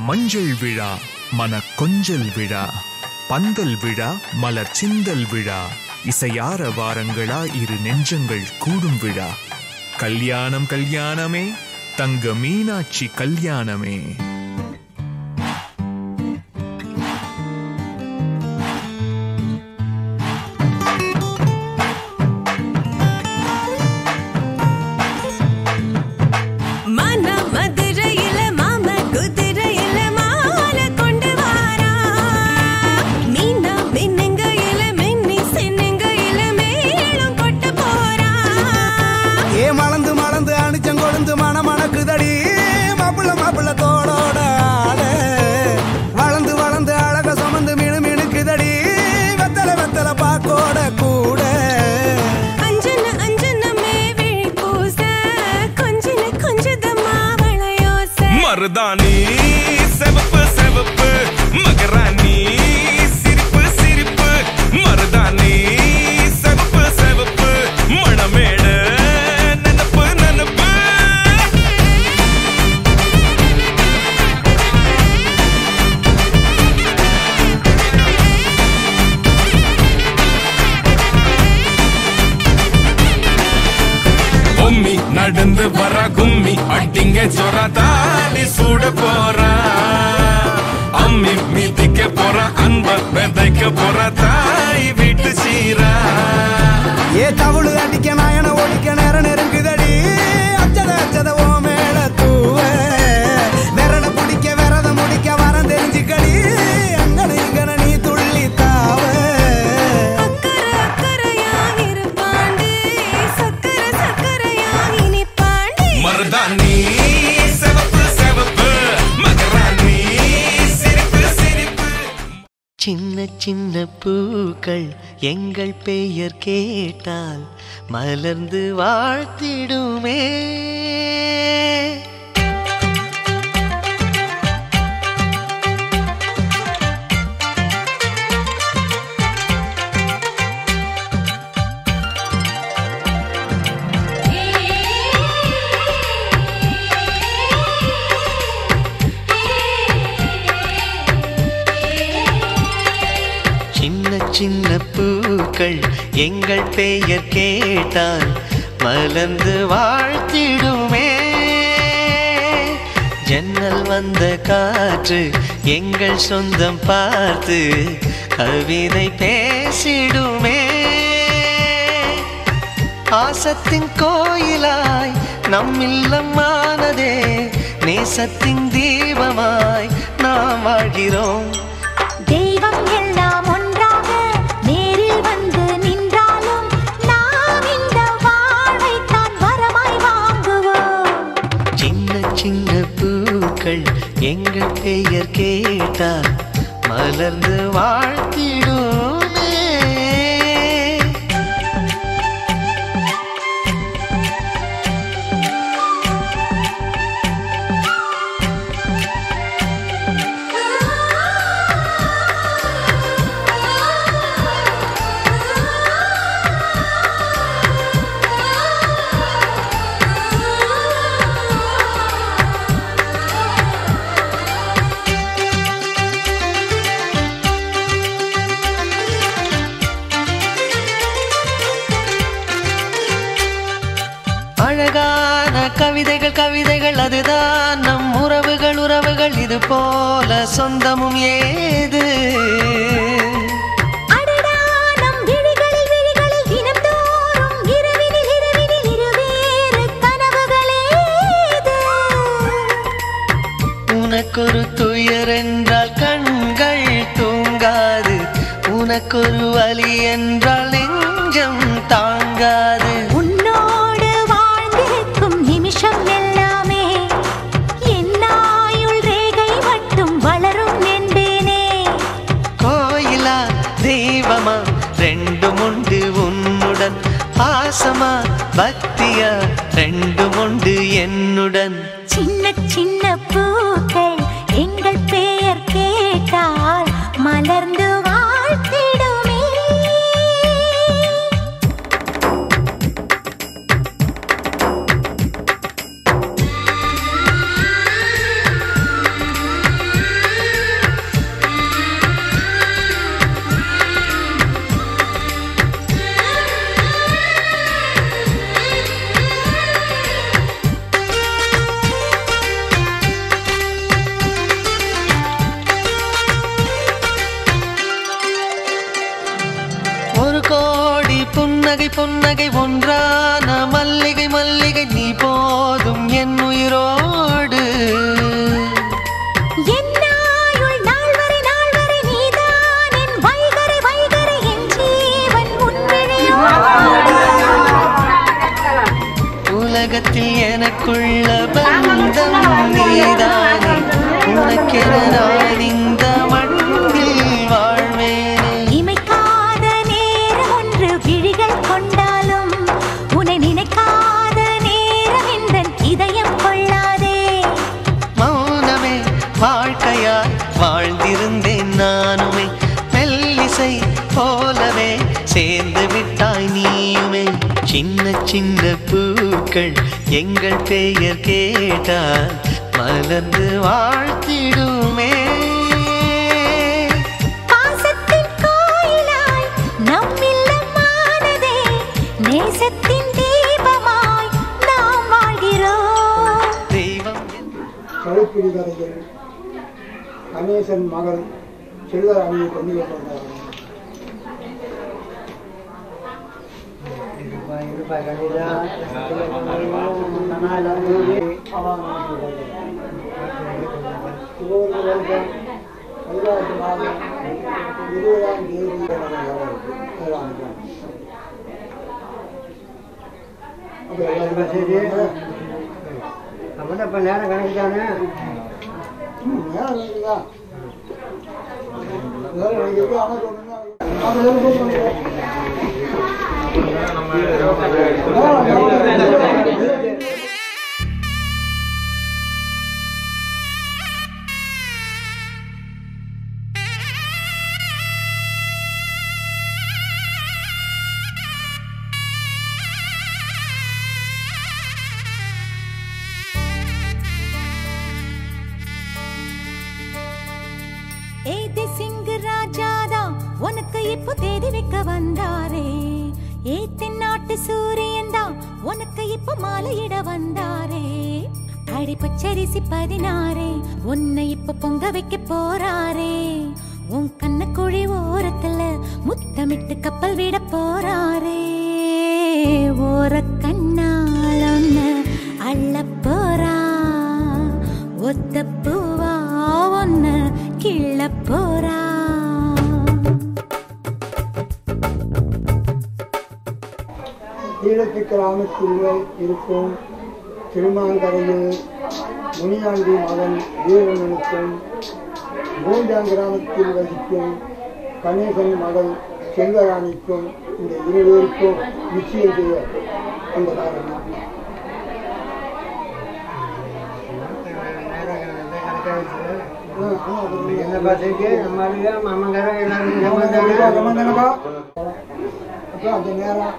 மஞ்சள் விழா மன கொஞ்சல் விழா பந்தல் விழா மலர் சிந்தல் விழா இசையார வாரங்களா இரு நெஞ்சங்கள் கூடும் விழா கல்யாணம் கல்யாணமே தங்க மீனாட்சி கல்யாணமே மன மதுரையில மாம குதிரையில மாலை கொண்டு வாரா மீனா மின்னுங்கையில மின்னி சின்னுங்கையில மேளம் கொட்ட போறா ஏ மலந்து மலந்து அணிச்சம் கொழுந்து மன மணக்குதடி மாப்பிள்ள மாப்பிள்ள தோளோட ஆட வளர்ந்து வளர்ந்து அழக சுமந்து மினு மினுக்குதடி வெத்தலை வெத்தலை பாக்கோட கூட அஞ்சன அஞ்சனமே விழி பூச கொஞ்சன கொஞ்சதம்மா வளையோசை மருதாணி செவப்பு செவப்பு மகராணி சிரிப்பு சிரிப்பு மருதாணி செவப்பு செவப்பு மணமேடு நனப்பு நனப்பு பொம்மி நடந்து வர கும்மி அட்டிங்க ஜொர தாலி சூட போறா அம்மி மீதிக்க போற அன்ப விதைக்க போற தாய் வீட்டு சீரா ஏ தவுளு அடிக்க நாயன ஒழிக்க நேரம் நெருங்குதடி அச்சத அச்சத ஓ மேல தூவ விரட பிடிக்க விரத முடிக்க வரம் தெரிஞ்சுக்கடி அங்கன இங்கன நீ துள்ளி தாவ அக்கறை அக்கறையா இருப்பாண்டி சக்கர சக்கரையா இனிப்பாண்டி மருதாணி செவப்பு செவப்பு மகராணி சிரிப்பு சிரிப்பு சின்ன சின்ன பூக்கள் எங்கள் பெயர் கேட்டால் மலர்ந்து வாழ்த்திடுமே சின்ன சின்ன பூக்கள் எங்கள் பெயர் கேட்டால் மலர்ந்து வாழ்த்திடுமே ஜன்னல் வந்த காற்று எங்கள் சொந்தம் பார்த்து கவிதை பேசிடுமே ஆசத்தின் கோயிலாய் நம் இல்லம் ஆனதே நேசத்தின் தீபமாய் நாம் வாழ்கிறோம் தெய்வம் எல்லாம் ஒன்றாக நேரில் வந்து நின்றாலும் நாம் இந்த வாழ்வைத்தான் வரமாய் வாங்குவோம் சின்ன சின்ன பூக்கள் எங்கள் பெயர் கேட்டால் மலர்ந்து வாழ்த்திடுமே அழகான கவிதைகள் கவிதைகள் அதுதான் நம் உறவுகள் உறவுகள் இது போல சொந்தமும் ஏது அடடா நம் விழிகளில் விழிகளில் தினம்தோறும் இரவினில் இரவினில் இருவேறு கனவுகளேது உனக்கொரு துயர் என்றால் கண்கள் தூங்காது உனக்கொரு வலி என்றால் நெஞ்சம் தாங்காது உன்னோடு வாழ்ந்திருக்கும் நிமிஷம் எல்லாமே என்னாயுள் ரேகை மட்டும் வளரும் என்பேனே கோயிலா தெய்வமா ரெண்டும் உண்டு உன்னுடன் பாசமா பக்தியா ரெண்டும் உண்டு என்னுடன் சின்ன சின்ன பூக்கள் எங்கள் பெயர் கேட்டால் மலர்ந்து வாழ்த்திடுமே ஆ உலகத்தில் எனக்குள்ள பந்தம் நீதானே உனக்கென நான் இந்த மண்ணில் வாழ்வேனே இமைக்காத நேரம் ஒன்று விழிகள் கொண்டாலும் உன்னை நினைக்காத நேரம் இந்த இதயம் கொள்ளாதே மௌனமே வாழ்க்கையாய் வாழ்ந்திருந்தேன் நானுமே மெல்லிசை போலவே சேர்ந்து விட்டாய் நீயுமே சின்ன சின்ன பூக்கள் எங்கள் பெயர் கேட்டால் மலர்ந்து வாழ்த்திடுமே பாசத்தின் கோயிலாய் நம் இல்லமானதே நேசத்தின் தீபமாய் நாம் வாழ்கிறோம் தெய்வம் கழுப்பிடி கரையில் கணேசன் மகள் செல்வராணியை கொண்டு கொண்டார் இருபதாம் தேதி அப்ப நேரம் கணக்கு தானே நேரம் இருக்குதா நேரம் இருக்குது ஆனால் சொன்னா அது எதுவும் சொல்லுங்க. ஏதி சிங் ராஜாதா உனக்கு இப்போ தேதி வைக்க வந்தாரே ஏ தென்னாட்டு சூரியன் தான் உனக்கு இப்போ மாலையிட வந்தாரே அடி பச்சரிசி பதினாரே உன்னை இப்ப பொங்க வைக்க போறாரே உன் கண்ணக்குழி ஓரத்துல முத்தமிட்டு கப்பல் விட போறாரே ஓர கண்ணால் ஒன்னு அள்ள போறா ஒத்த பூவா ஒன்னு கிள்ள போறா கீழத்து கிராமத்தில் இருக்கும் திருமாங்கரையில் முனியாண்டி மகன் வீரனுக்கும் மூன்றாம் கிராமத்தில் வசிக்கும் கணேசன் மகள் செல்வராணிக்கும் இந்த இருவருக்கும் நிச்சயம் செய்ய அந்த காரணம் என்ன பார்த்துட்டு நம்ம ஆளுங்க மாமங்காரங்க எல்லாரும் சம்பந்தனப்பா அப்போ அந்த நேரம்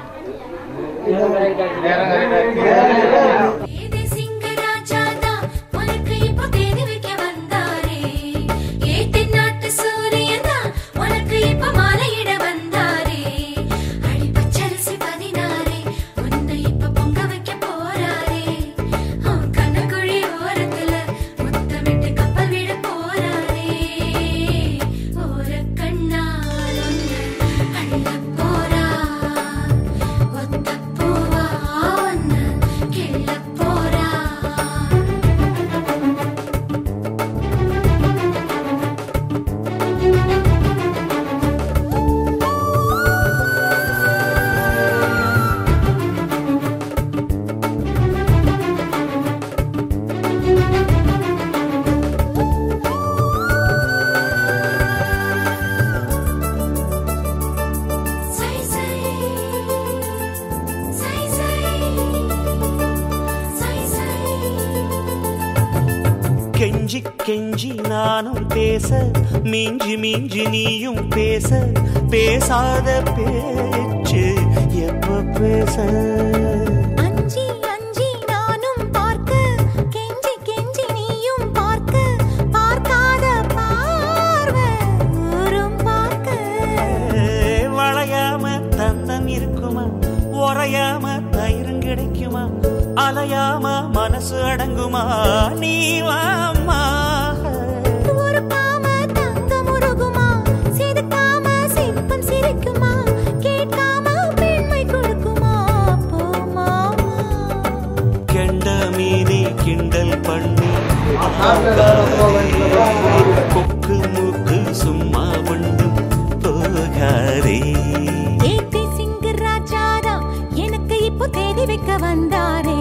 ஏதே சிங்கராஜாதா உனக்கு இப்போ தேடி வைக்க வந்தாரே ஏ தென்னாட்டு சூரியனா உனக்கு இப்போ மாலையிட வந்தாரே அடி பச்சரிசி பதினாரே உன்னை இப்போ பொங்க வைக்க போறாரே அவன் கண்ணக்குழி ஓரத்துல முத்தமிட்டு கப்பல் விட போறாரே ஓர கண்ணால் ஒன்னு அள்ள போறா ஒத்த பூவா ஒன்னு கிள்ள போறா சை சை சை சை சை சை கெஞ்சி கெஞ்சி நானும் பேச மிஞ்சி மிஞ்சி நீயும் பேச பேசாத பேச்சு எப்ப பேச அஞ்சி அஞ்சி நானும் பார்க்க கெஞ்சி கெஞ்சி நீயும் பார்க்க பார்க்காத பார்வை ஊரும் பார்க்க வளையாம தந்தம் இருக்குமா உறையாம தயிரும் கிடைக்குமா அலையாம மனசு அடங்குமா நீ வாம்மா உருக்காம தங்கம் உருகுமா சிதுக்காம சிற்பம் சிரிக்குமா கேட்காம பெண்மை கொடுக்குமா போமா கெண்ட மீனி கிண்டல் பண்ணி கொக்கு மூக்கு சும்மா ஒன்றும் போகாதே ஏத்தி சிங்கு ராஜாதா எனக்கு இப்போ தேடி வைக்க வந்தாரே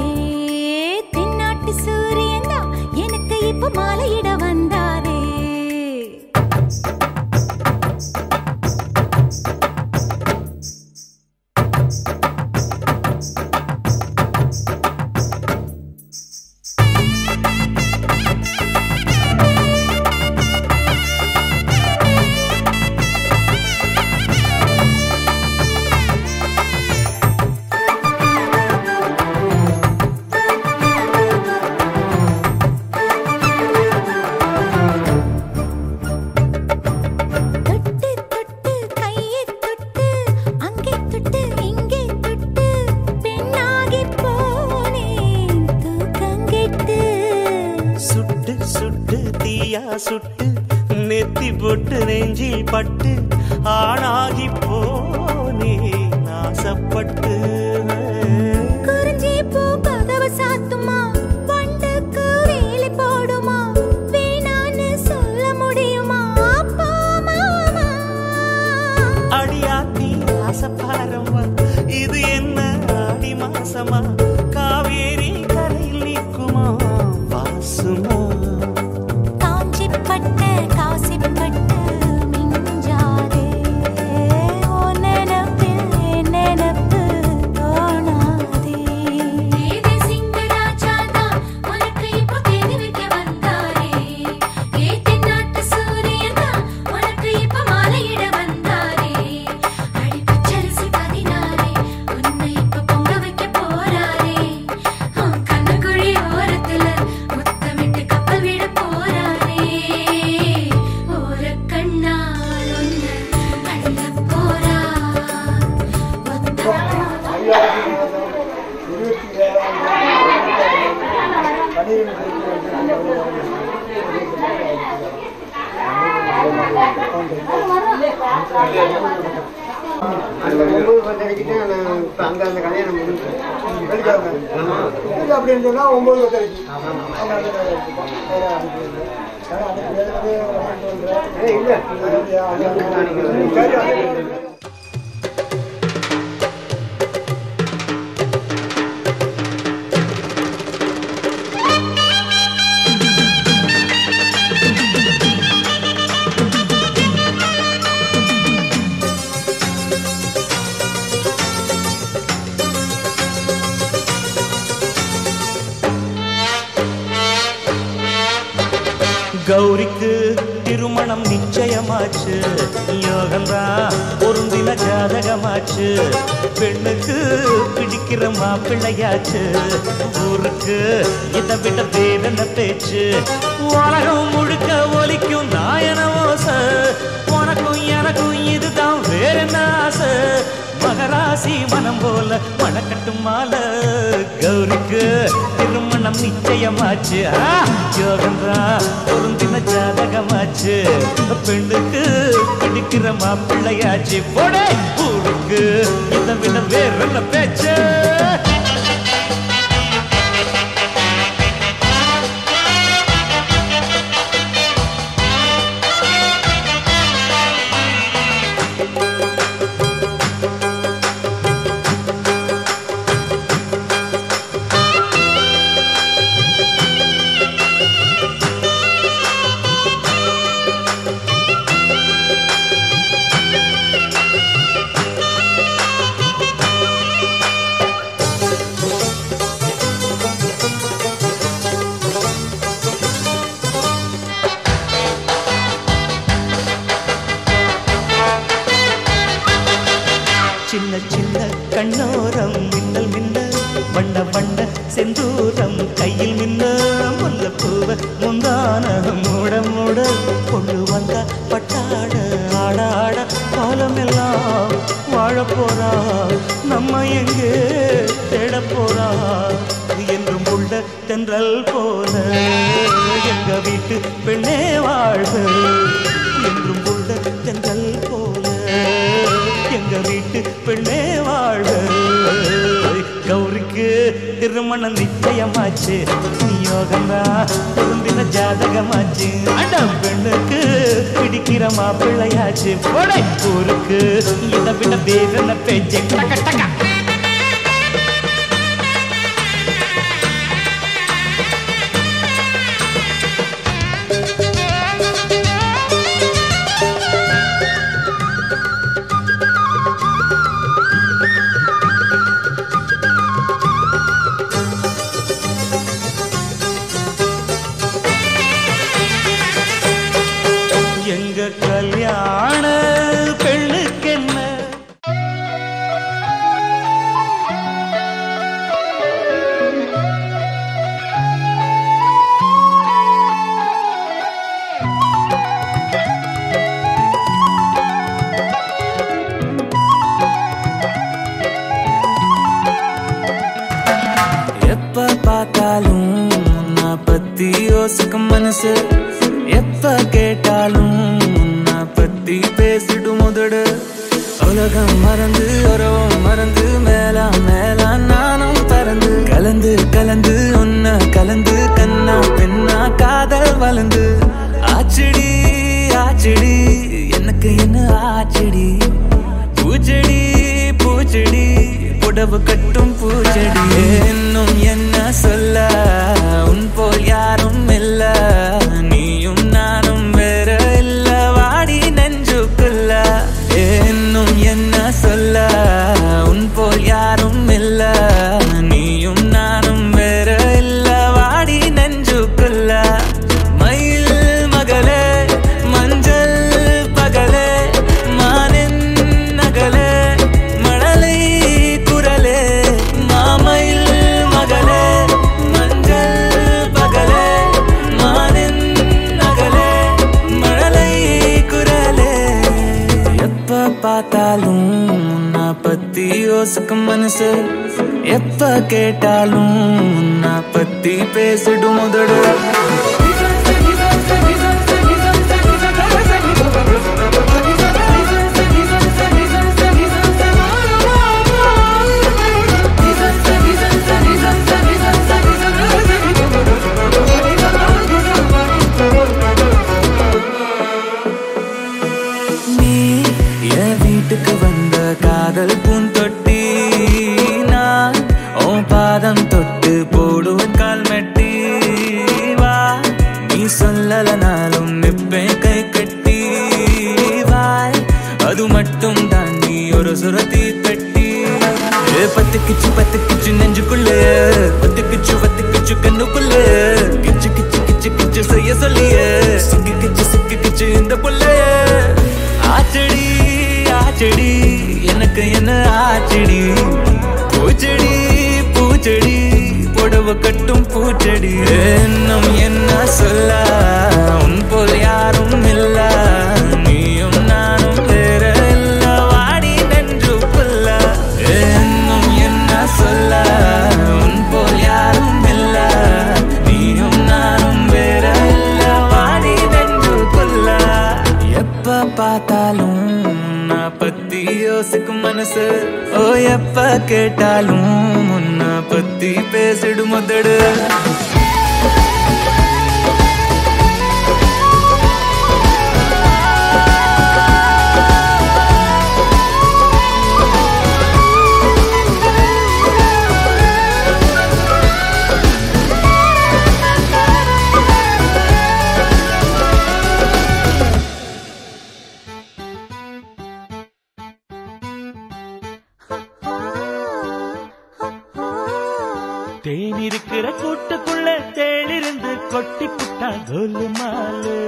சுட்டு நெத்தி பொட்டு நெஞ்சில் பட்டு ஆணாகி போனே நாசப்பட்டு குறிஞ்சி பூ கதவு சாத்துமா வண்டுக்கு வேலி போடுமா வேணான்னு சொல்ல முடியுமா அப்பா மாமா அடியாத்தி ஆசப்பாரம்மா இது என்ன ஆடி மாசமா காவேரி கரையில் நிற்குமா வாசுமா காஞ்சி பட்டு காசி பட்டு மிஞ்சாதே ஓ நினப்பில் என் நினப்பு தோணாதே ஏதே சிங்கராஜாதா உனக்கு இப்போ தேடி வைக்க வந்தாரே ஏ தென்னாட்டு சூரியனா உனக்கு இப்போ மாலையிட வந்தாரே அடி பச்சரிசி பதினாரே உன்னை இப்போ பொங்க வைக்க போறாரே உன் கண்ணுக்குழி ஓரத்துல முத்தமிட்டு கப்பல் விட போறாரே ஓர கண்ணால் உன்னை அள்ள போறா ஒத்த இருபத்தி ஏழாம் பனிரெண்டு ஒன்பது பத்தரைக்கு தான் நான் இப்போ அங்கே அந்த கல்யாணம் முடிஞ்சேன் அப்படின்னு சொன்னா ஒன்பது பத்தரைக்கு அவங்க அந்த வேலை இருக்கு. வேலை அனுப்பிடுங்க. வேலை அனுப்பிடுறது வாங்கிட்டு வந்துடுறேன். ஏய், இல்ல. அப்படியா? சரி, அனுப்பிடுறேன். கௌரிக்கு திருமணம் நிச்சயமாச்சு யோகம்தான் பொருந்தின ஜாதகமாச்சு பெண்ணுக்கு பிடிக்கிற மாப்பிள்ளையாச்சு ஊருக்கு இதை விட வேதன பேச்சு உலகம் முழுக்க ஒலிக்கும் நாயன ஓச உனக்கும் எனக்கும் இதுதான் வேற என்ன ஆசை மகராசி மனம் போல மணக்கட்டும் மாலை கௌரிக்கு திருமணம் நிச்சயமாச்சு ஆ, யோகம்தான் பொருந்தின ஜாதகமாச்சு பெண்ணுக்கு பிடிக்கிற மாப்பிள்ளையாச்சு போடே ஊருக்கு இதை விட வேற என்ன பேச்சு சின்ன சின்ன கண்ணோரம் மின்னல் மின்ன வண்ண வண்ண செந்தூரம் கையில் மின்ன முல்லப்பூவ முந்தான மூட மூட கொண்டு வந்த பட்டாட ஆட ஆட காலமெல்லாம் வாழ போறா நம்ம எங்கே தேட போறா என்றும் உள்ள தென்றல் போல எங்க வீட்டு பெண்ணே வாழ்க என்றும் உள்ள தென்றல் போல எங்க வீட்டு பெண்ணே வாழ்க கௌரிக்கு திருமணம் நிச்சயமாச்சு யோகந்தா பொருந்தின ஜாதகமாச்சு அடம் பெண்ணுக்கு பிடிக்கிற மாப்பிள்ளையாச்சு போடை ஊருக்கு இதை விட வேதன பேச்சு டக்க டக்க எங்க கல்யாண பெண்ணுக்கு என்ன எப்ப பார்த்தாலும் உன்னை பத்தி யோசிக்கும் மனசு எப்ப கேட்டாலும் உன்னை பத்தி பேசிடும் முதடு உலகம் மறந்து உறவும் மறந்து மேலா மேலா நானும் பறந்து கலந்து கலந்து உன்னை கலந்து கண்ணா பெண்ணா காதல் வளர்ந்து ஆச்சடி ஆச்சடி எனக்கு என்ன ஆச்சடி பூச்செடி பூச்செடி புடவு கட்டும் பூச்செடி இன்னும் என்ன சொல்ல உன் போல் யாரும் இல்ல நீயும் நானும் வேற இல்ல வாடி நெஞ்சுக்குள்ள இன்னும் என்ன சொல்ல உன் போல் யாரும் இல்ல நீயும் நானும் வேற இல்ல வாடி நெஞ்சுக்குள்ள மயில் மகளே மஞ்சள் பகலே மானின் நகலே மழலை குரலே மாமயில் மகளே மஞ்சள் பகலே மானின் நகலே மழலை குரலே எப்ப பார்த்தாலும் உன்னை பத்தி யோசிக்கும் மனசு எப்ப கேட்டாலும் உன்னை பத்தி பேசிடும் முதடு நீ என் வீட்டுக்கு வந்த காதல் பூந்தொட்டி நான் உன் பாதம் தொட்டு போடுவேன் கால் மெட்டி வா நீ சொல்லலனாலும் நிப்பேன் கை கட்டி வாய் அது மட்டும் தாண்டி ஒரு சுரத்தி பெட்டி ஏ, பத்து கிச்சு பத்து கிச்சு நெஞ்சுக்குள்ள பத்து கிச்சு பத்து கிச்சு கண்ணுக்குள்ள கிச்சு கிச்சு கிச்சு கிச்சு செய்ய சொல்லிய சிக்கி கிச்சு சிக்கி கிச்சு இந்த புள்ள ஆச்சடி ஆச்சடி எனக்கு என்ன ஆச்சடி பூச்செடி பூச்செடி புடவை கட்டும் பூச்செடி இன்னும் என்ன சொல்ல உன் போல் யாரும் இல்ல நீயும் நானும் வேற இல்ல வாடி நெஞ்சுக்குள்ள இன்னும் என்ன சொல்ல உன் போல் யாரும் இல்ல நீயும் நானும் வேற இல்ல வாடி நெஞ்சுக்குள்ள எப்ப பார்த்தாலும் உன்னை பத்தி யோசிக்கும் மனசு ஓ எப்ப கேட்டாலும் உன்னை பத்தி பேசிடும் முதடு தேன் இருக்கிற கூட்டுக்குள்ள தேளிருந்து கொட்டி புட்டா கோலுமாலு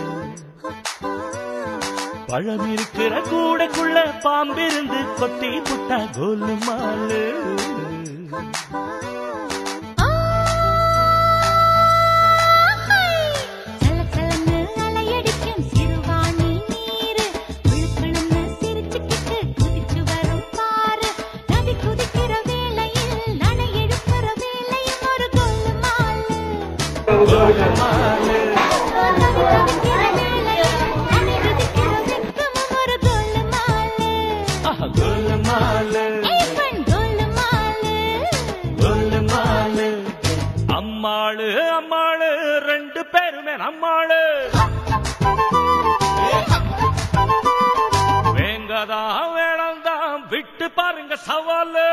பழம் இருக்கிற கூடைக்குள்ள பாம்பிருந்து கொத்தி புட்டா கோலுமாலு சலசலன்னு அலையடிக்கும் சிறுவாணி நீரு விழுக்கணும்னு சிரிச்சுக்கிட்டு குதிச்சு வரும் பாரு நதி குதிக்கிற வேளையில் நடை எடுக்கிற வேளையும் ஒரு கோலுமாலு நதி தவிக்கிற வேளையில் நடை விதிக்கிற வெட்கமும் ஒரு கோலுமாலு ஆஹா, கோலுமாலு ஏய் பெண் கோலுமாலு கோலுமாலு அம்மாளு அம்மாளு ரெண்டு பேருமே நம்மாளு வேங்கதா வேணாம்தான் விட்டு பாருங்க சவாலு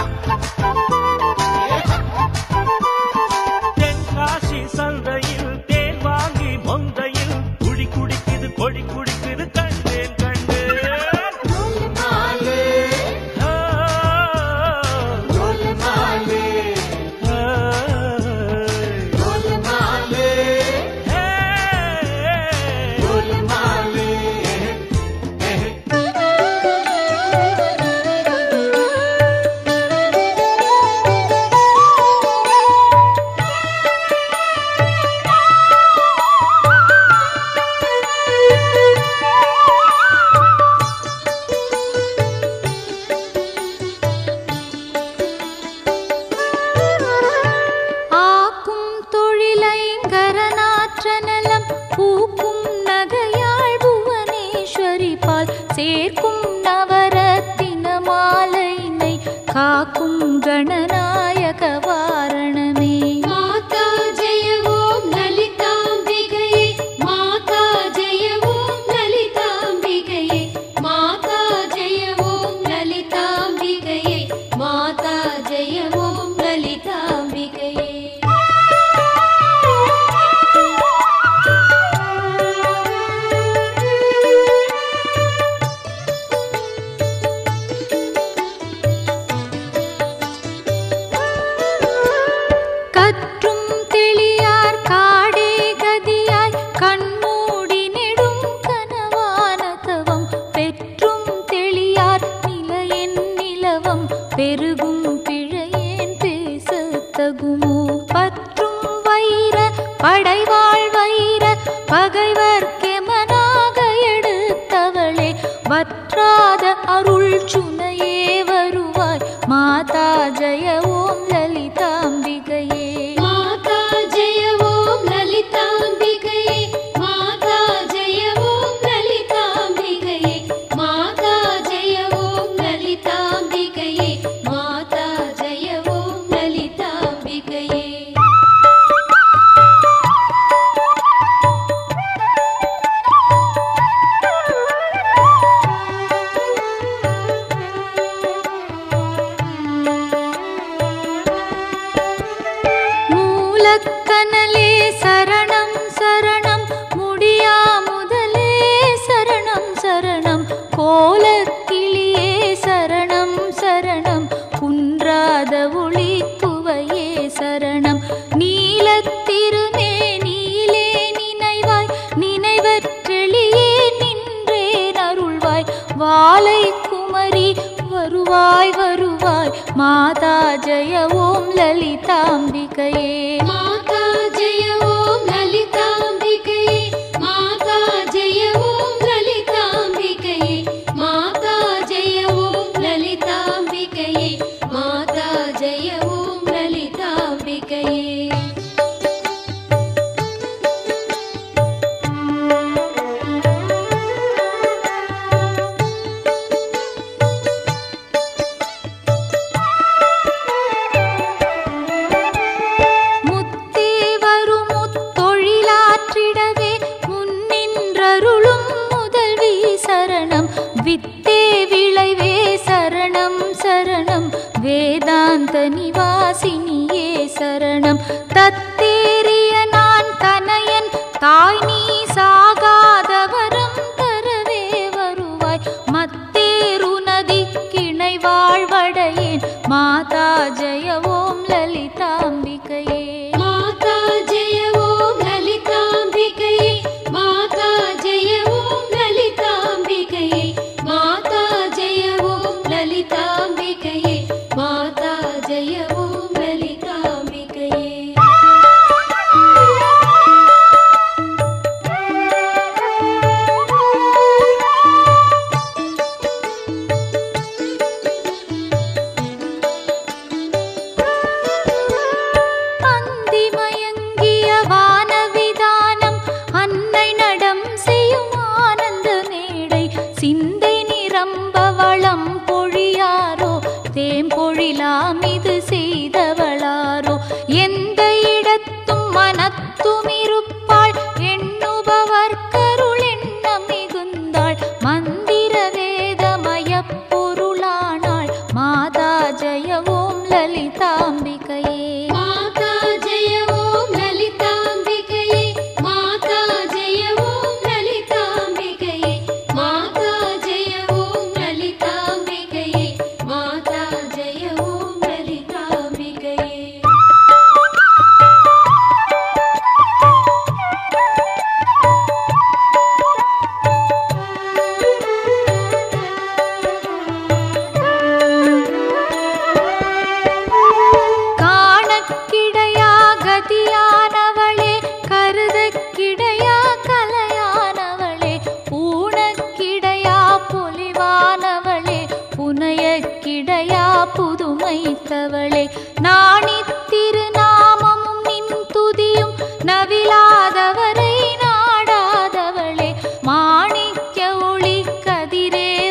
தென்காசி சந்தையில் தேன் வாங்கி மொந்தையில் குடி குடிக்குது கொடி குடிக்குது கண்டேன் கண்டேன் கோலுமாலு ஆ, கோலுமாலு ஆ, கோலுமாலு ஹே, கோலுமாலு ஹே. சேர்க்கும் நவரத்தின மாலையினை காக்கும் கணநாயக வாரணமே மாதா ஜெய ஓம் லலிதாம்பிகையே மாதா ஜெய ஓம் லலிதாம்பிகையே மாதா ஜெய ஓம் லலிதாம்பிகையே மாதா ஜெய ஓம் லலிதாம்பிகையே கற்றும் தெளியார் காடே கதியாய் கண்மூடி நெடும் கனவான தவம் பெற்றும் தெளியார் நிலையென் நிலவம் பெருகும் பிழையேன் பேசத் தகுமோ பற்றும் வைர படைவாழ் வைர பகைவர்க்கெமனாக எடுத்தவளே வற்றாத அருள் சுனையே வருவாய் மாதா ஜெய ஓம் லலிதாம்பிகையே மாதா ஜெய ஓம் லலிதாம்பிகையே மாதா ஜெய ஓம் லலிதாம்பிகையே மாதா ஜெய ஓம் லலிதாம்பிகையே மாதா ஜெய ஓம் லலிதாம்பிகையே மூலக்கனலே சரணம் சரணம் முடியா முதலே சரணம் சரணம் கோலக்கிளியே சரணம் சரணம் குன்றாத ஒளி துவையே சரணம் நீலத்திருமே நீலே நினைவாய் நினைவற்றெளியே நின்றேன் அருள்வாய் வாலை குமரி வருவாய் வருவாய் மாதா ஜெய ஓம் லலிதாம்பிகையே மாதா ஜெய ஓம் லலிதாம்பிகையே மாதா ஜெய ஓம் லலிதாம்பிகையே மாதா ஜெய ஓம் லலிதாம்பிகையே மாதா ஜெய ஓம் லலிதாம்பிகையே முத்தே வரும் முத்தொழிலாற்றிடவே முன்னின்றருளும் முதல்வி சரணம் வித்தே விளைவே சரணம் சரணம் வேதாந்த நிவாசினியே சரணம் தத்தேறிய நான் தனையன் தாய் நீ சாகாதவரம் தரவே வருவாய் மத்தேருநதி கிணை வாழ்வடையேன் மாதா ஜெய ஓம் லலிதாம்பிகையே மாதா ஜெய ஓம் லலிதாம்பிகையே மாதா ஜெய ஓம் லலிதாம்பிகையே மாதா ஜெய ஓம் லலிதாம்பிகையே மாதா ஜெய ஓம் லலிதாம்பிகையே அந்தி மயங்கிய வானவிதானம் அன்னை நடம் செய்யும் ஆனந்த மேடை சிந்தை நிரம்ப வளம் பொழியாரோ தேம்பொழிலாம் இது செய்தவளாரோ எந்த இடத்தும் மனத்தும் இருப்பாள் எண்ணுபவர் கருள் எண்ணம் மிகுந்தாள் மந்திர வேதமய பொருளானாள் மாதா ஜெய ஓம் லலிதாம்பிகையே மாதா ஜெய ஓம் லலிதாம்பிகையே மாதா ஜெய ஓம் லலிதாம்பிகையே மாதா ஜெய ஓம் லலிதாம்பிகையே மாதா ஜெய ஓம் லலிதாம்பிகையே காணக்கிடையா கதியானவளே கருதக்கிடையா கலையானவளே பூணக்கிடையா பொலிவானவளே புனையக்கிடையா புதுமைத்தவளே நாணி திருநாமமும் நின் துதியும் நவிலாதவரை நாடாதவளே மாணிக்க ஒளி கதிரே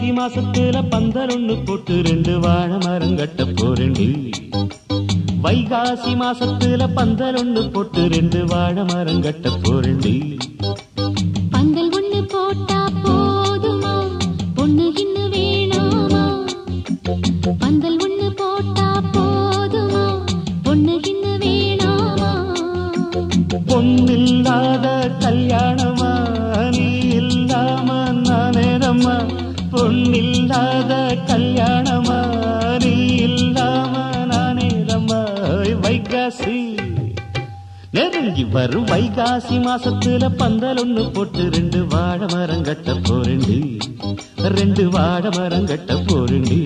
மாசத்துல பந்தல் ஒண்ணு போட்டு ரெண்டு வாழை மரம் கட்ட போறேன்டி வைகாசி மாசத்துல பந்தல் ஒண்ணு போட்டு ரெண்டு வாழை மரம் கட்ட போறேன்டி பந்தல் ஒண்ணு போட்டா போதுமா பொண்ணு கிண்ணு வேணாமா பந்தல் ஒண்ணு போட்டா போதுமா பொண்ணு கிண்ணு வேணாமா பொன்னில்லாத கல்யாணமா நீ இல்லாம நானேரம்மா பொன்னில்லாத கல்யாணமா நீ இல்லாம நானேரம்மா வைகாசி நெருங்கி வரும் வைகாசி மாசத்துல பந்தல் ஒண்ணு போட்டு ரெண்டு வாழை மரம் கட்ட போறேன்டி ரெண்டு வாழை மரம் கட்ட போறேன்டி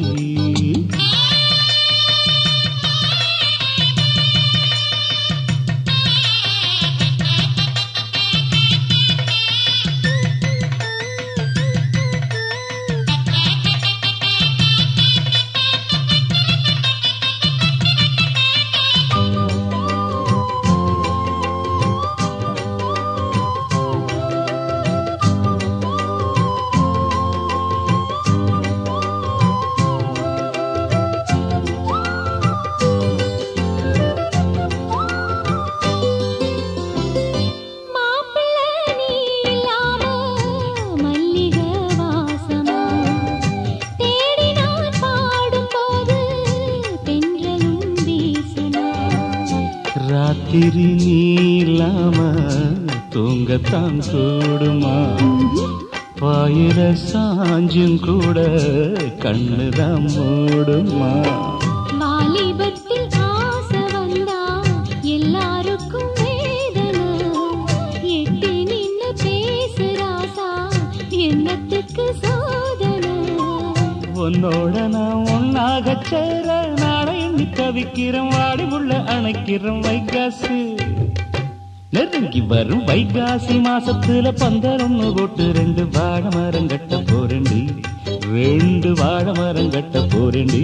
மாப்பிள்ளை நீ இல்லாம மல்லிகை வாசமா தேடி நான் பாடும்போது தென்றலும் வீசுமா ராத்திரி நீ இல்லாம தூங்கத்தான் கூடுமா பாயிர சாஞ்சும் கூட கண்ணுதான் மூடுமா வாலிபத்தில் ஆசை வந்தா எல்லாருக்கும் வேதனை எட்டி நின்னு பேசுறாசா என்னத்துக்கு சோதனை உன்னோட நான் ஒன்னாக சேர நாளை எண்ணி தவிக்கிறேன் வாடி உள்ள அணைக்கிறேன் வைகாசி நெருங்கி வரும் வைகாசி மாசத்துல பந்தரொன்னு போட்டு ரெண்டு வாழை மரம் கட்ட போறேன்டி ரெண்டு வாழை மரம் கட்ட போறேன்டி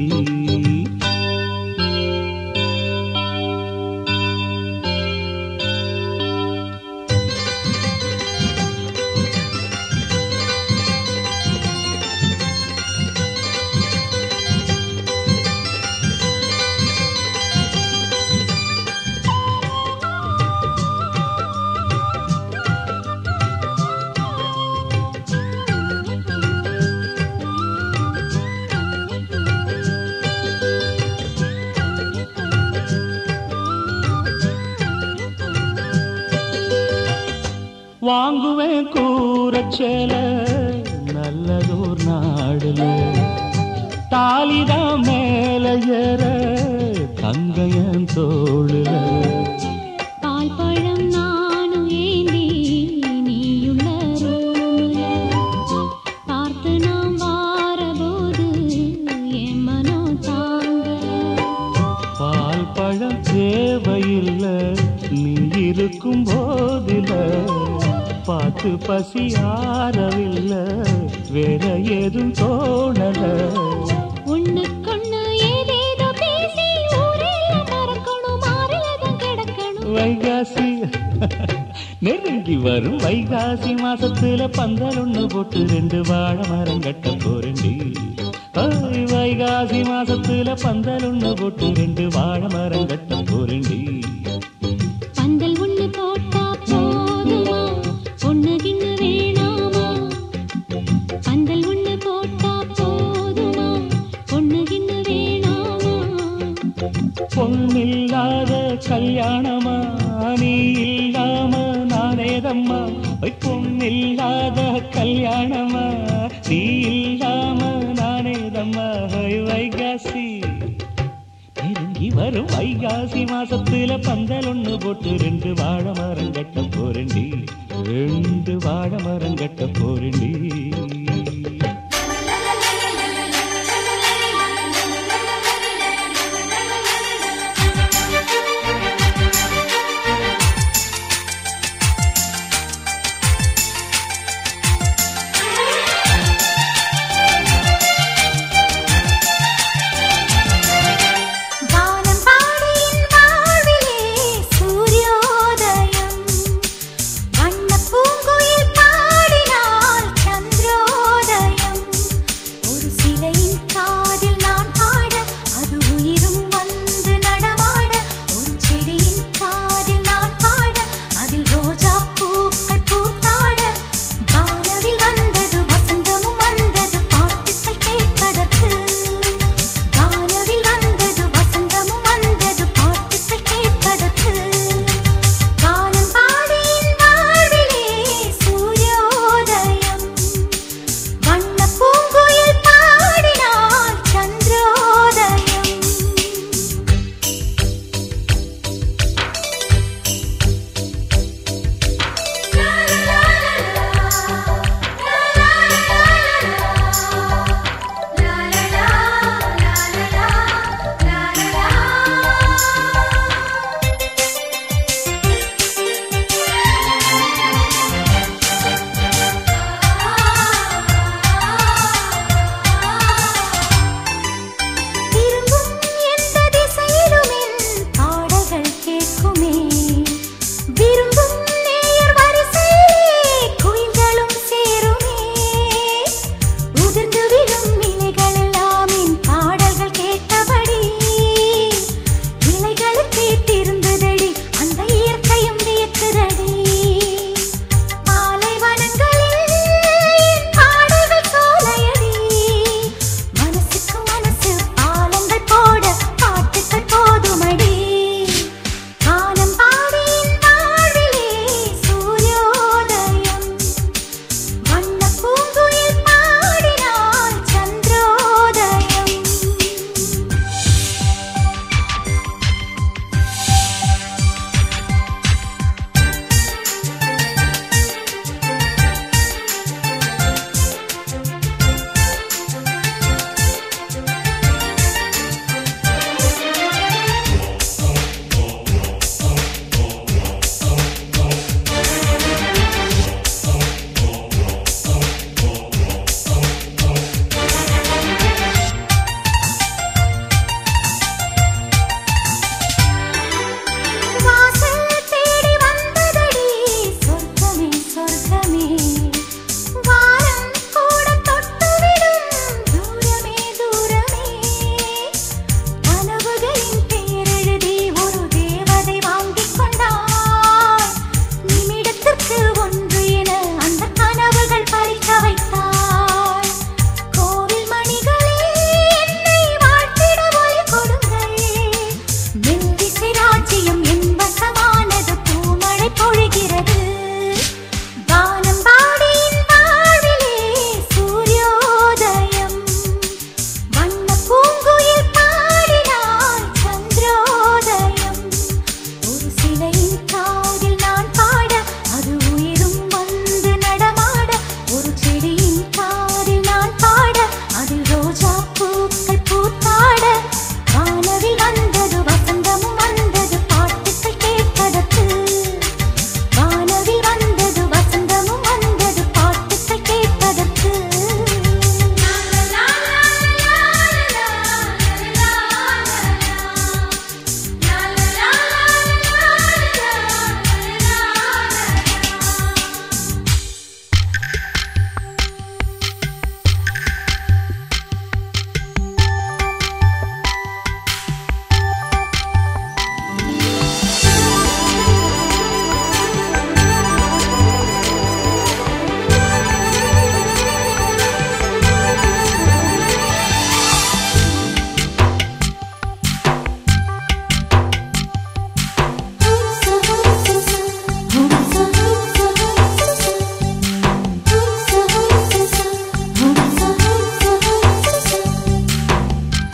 வாங்குவேன் கூரச்சேல நல்லதோர் நாடுல தாலிதான் மேல ஏற தங்கையன் தோளுல பால் பழம் நானும் ஏந்தி நீயுள்ள ரூமுல பார்த்து நாம் வாரபோது என் மனம் தாங்கல பால் பழம் தேவையில்லை நீ இருக்கும் போதில பார்த்து பசி ஆறவில்லை வேற ஏதும் தோணல ஒண்ணுக்கொண்ணு ஏதேதோ பேசி ஊரெல்லாம் மறக்கணும் மாறிலதான் கிடக்கணும் வைகாசி நெருங்கி வரும் வைகாசி மாசத்துல பந்தல் ஒண்ணு போட்டு ரெண்டு வாழை மரம் கட்ட போறேன்டி ஓய், வைகாசி மாசத்துல பந்தல் ஒண்ணு போட்டு ரெண்டு வாழை மரம் கட்ட போறேன்டி பந்தல் ஒண்ணு போட்டா போதுமா பொண்ணு கிண்ணு வேணாமா பந்தல் ஒண்ணு போட்டா போதுமா பொண்ணு கிண்ணு வேணாமா பொன்னில்லாத கல்யாணமா நீ இல்லாம நானேதம்மா ஒய், பொன்னில்லாத கல்யாணமா நீ இல்லாம நானேதம்மா ஒய், வைகாசி நெருங்கி வரும் வைகாசி மாசத்துல பந்தல் ஒண்ணு போட்டு ரெண்டு வாழை மரம் கட்ட போறேன்டி ரெண்டு வாழை மரம் கட்ட போறேன்டி வானம் பாடியின் வாழ்விலே சூரியோதயம் வண்ணப் பூங்குயில் பாடினாள் சந்திரோதயம்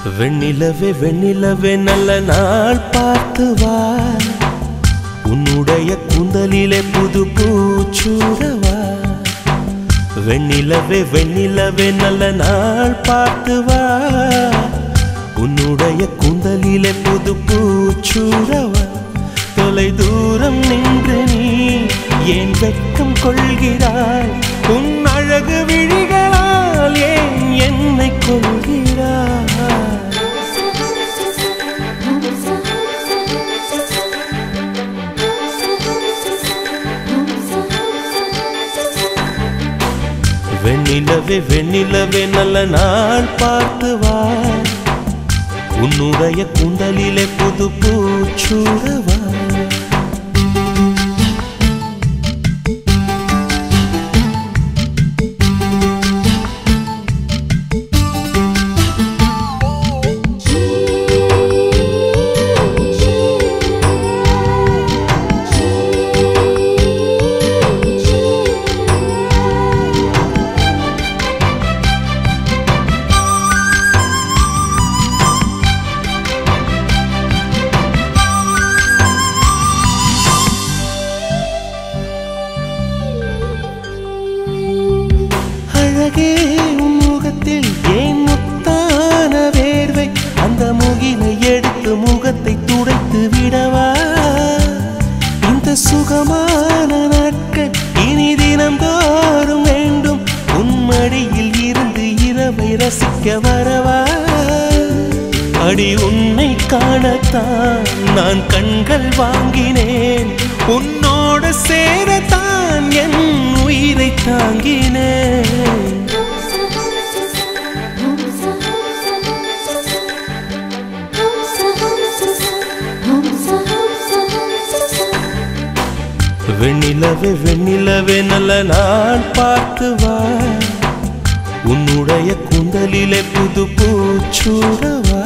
வெண்ணிலவே வெண்ணிலவே நல்ல நாள் பார்த்து வா உன்னுடைய கூந்தலிலே புது பூச்சூடவா வெண்ணிலவே வெண்ணிலவே நல்ல நாள் பார்த்து வா உன்னுடைய கூந்தலிலே புது பூச்சூடவா தொலை தூரம் நின்று நீ ஏன் வெட்கம் கொள்கிறாய் உன் அழகு விழிகளால் ஏன் என்னை கொள்கிறாய் வெண்ணிலவே வெண்ணிலவே நல்ல நாள் பார்த்து வா உன்னுடைய குண்டலிலே புது பூச்சூடவா அழகே உன் முகத்தில் ஏன் முத்தான வேர்வை அந்த முகிலை எடுத்து முகத்தை துடைத்து விடவா இந்த சுகமான நாட்கள் இனி தினம்தோறும் வேண்டும் உன் மடியில் இருந்து இரவை ரசிக்க வரவா அடி உன்னை காணத்தான் நான் கண்கள் வாங்கினேன் உன்னோடு சேரத்தான் என் உயிரை தாங்கினேன் வெண்ணிலவே வெண்ணிலவே நல்ல நாள் பார்த்து வா உன்னுடைய குந்தலிலே புது பூச்சூடவா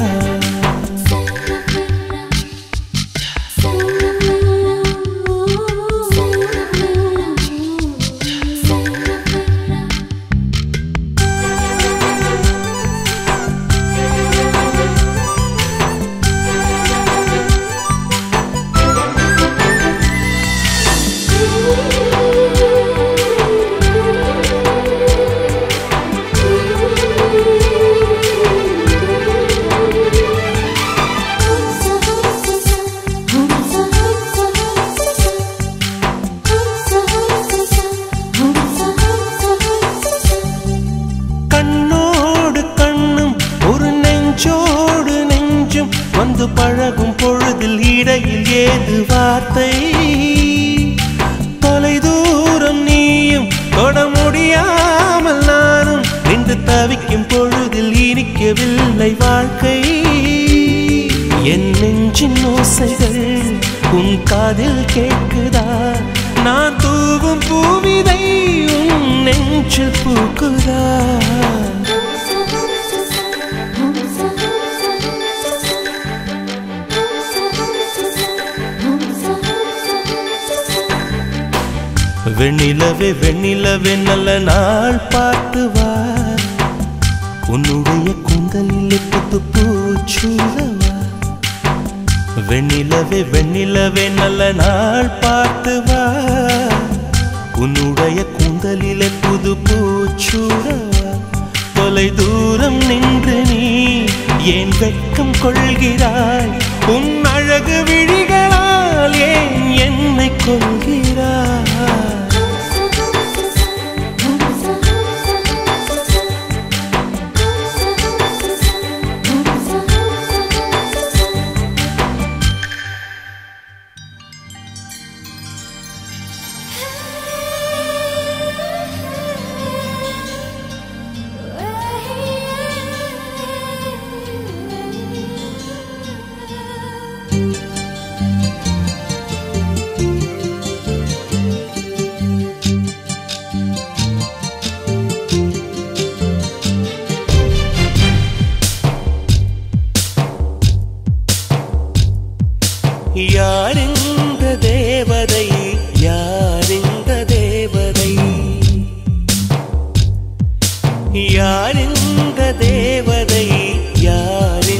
கண்ணோடு கண்ணும் ஒரு நெஞ்சோடு நெஞ்சும் வந்து பழகும் பொழுதில் இடையில் ஏது வார்த்தை தொலை தூரம் நீயும் தொட முடியாமல் நானும் நின்று தவிக்கும் பொழுதில் இனிக்கவில்லை வாழ்க்கை என் நெஞ்சின் ஓசைகள் உன் காதில் கேட்குதா நான் தூவும் பூவிதை உன் நெஞ்சில் பூக்குதா வெண்ணிலவே வெண்ணிலவே நல்ல நாள் பார்த்து வா உன்னுடைய கூந்தலில் புத்து பூச்சூடவா வெண்ணிலவே வெண்ணிலவே நல்ல நாள் பார்த்து வா உன்னுடைய கூந்தலிலே புது பூச்சூடவா தொலை தூரம் நின்று நீ ஏன் வெட்கம் கொள்கிறாய் உன் அழகு விழிகளால் ஏன் என்னை கொள்கிறாய் யாரிந்த தேவதை யாரிந்த தேவதை யாரிந்த தேவதை யாரிந்த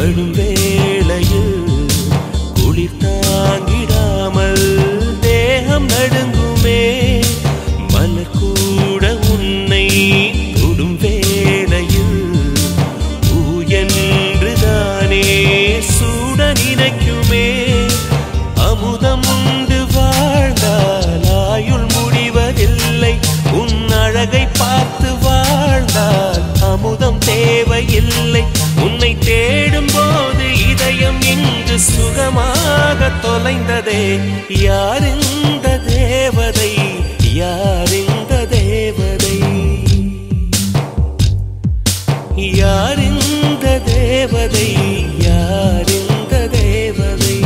படும் வேளையில் குளிர் தாங்கிடாமல் தேகம் நடுங்குமே மலர் கூட உன்னை தொடும் வேளையில் பூ என்றுதானே சூட நினைக்குமே அமுதம் உண்டு வாழ்ந்தால் ஆயுள் முடிவதில்லை உன் அழகை பார்த்து வாழ்ந்தால் அமுதம் தேவையில்லை உன்னை தேடும் போது இதயம் இங்கு சுகமாக தொலைந்ததே யார் இந்த தேவதை யார் இந்த தேவதை யார் இந்த தேவதை யார் இந்த தேவதை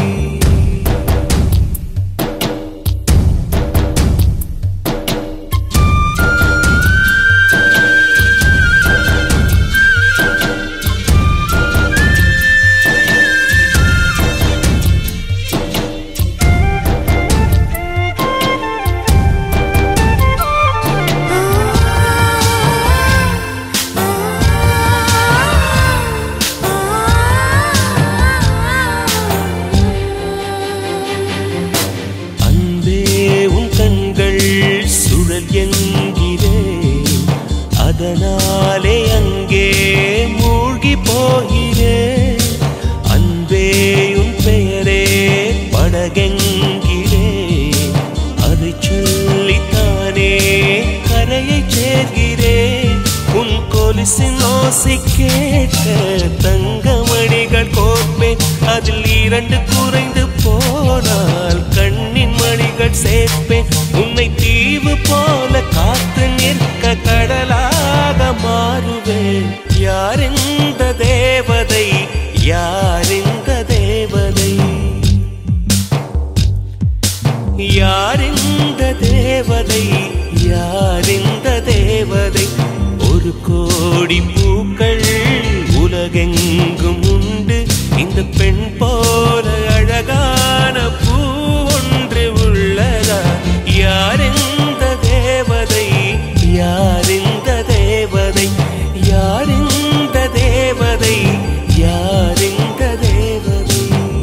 அன்பே உன் கண்கள் சுழல் என்கிறேன் அதனாலே அங்கே மூழ்கி போகிறேன் அன்பே உன் பெயரே படகென்கிறேன் அதை சொல்லித்தானே கரையை சேர்கிறேன் உன் கொலுசின் ஓசை கேட்க தங்கமணிகள் கோர்ப்பேன் அதில் இரண்டு குறைந்து போனால் கண்ணின் மணிகள் சேர்ப்பேன் உன்னை தீவு போல காத்து நிற்க கடலாக மாறுவேன் யார் இந்த தேவதை யார் இந்த தேவதை யார் இந்த தேவதை யார் இந்த தேவதை ஒரு கோடி பூக்கள் உலகெங்கும் உண்டு இந்த பெண் போல அழகான பூ ஒன்று உள்ளதா யார் இந்த தேவதை யார் இந்த தேவதை யார் இந்த தேவதை யார் இந்த தேவதை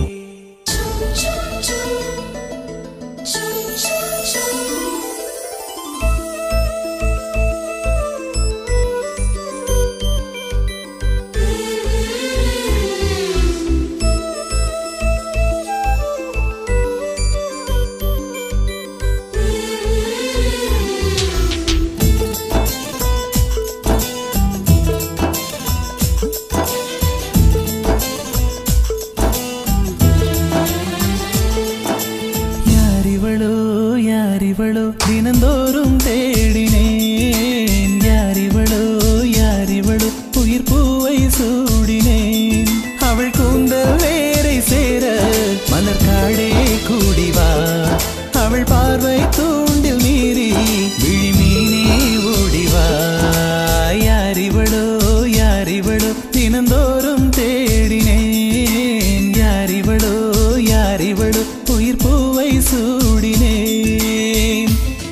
யாரிவளோ யாரிவளோ தினந்தோறும் தேடினேன் யாரிவளோ யாரிவளோ உயிர் பூவை சூடினேன் அவள் கூந்தல் வேரை சேர மலர் காடே கூடிவா அவள் பார்வை தூண்டில் மீறி விழிமீனே ஓடிவா யாரிவளோ யாரிவளோ தினந்தோறும் தேடினேன் யாரிவளோ யாரிவளோ உயிர் பூவை சூடினேன்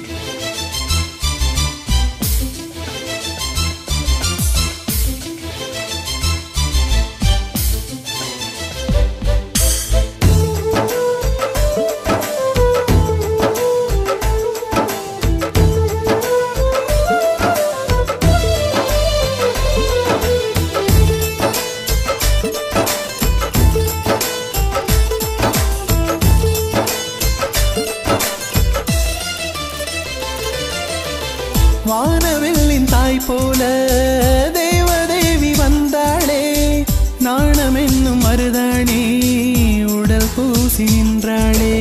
வானவில்லின் தாய் போல தேவதேவி வந்தாளே நாணம் என்னும் மருதாணி உடல் பூசி நின்றாளே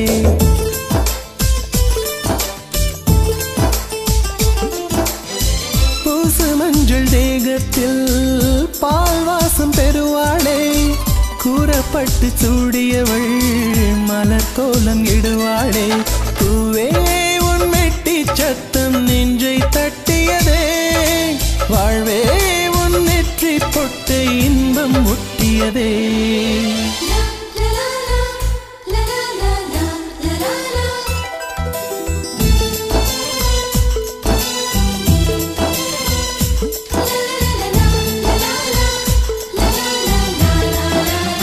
பூசு மஞ்சள் தேகத்தில் பால் வாசம் பெறுவாளே கூறப்பட்டு சூடியவள் மலர் கோலம் இடுவாளே பூவே உன் மெட்டி சத்தம் நெஞ்சை தட்டியதே வாழ்வே உன் நெற்றி பொட்டு இன்பம் முட்டியதே la la la la la la la la la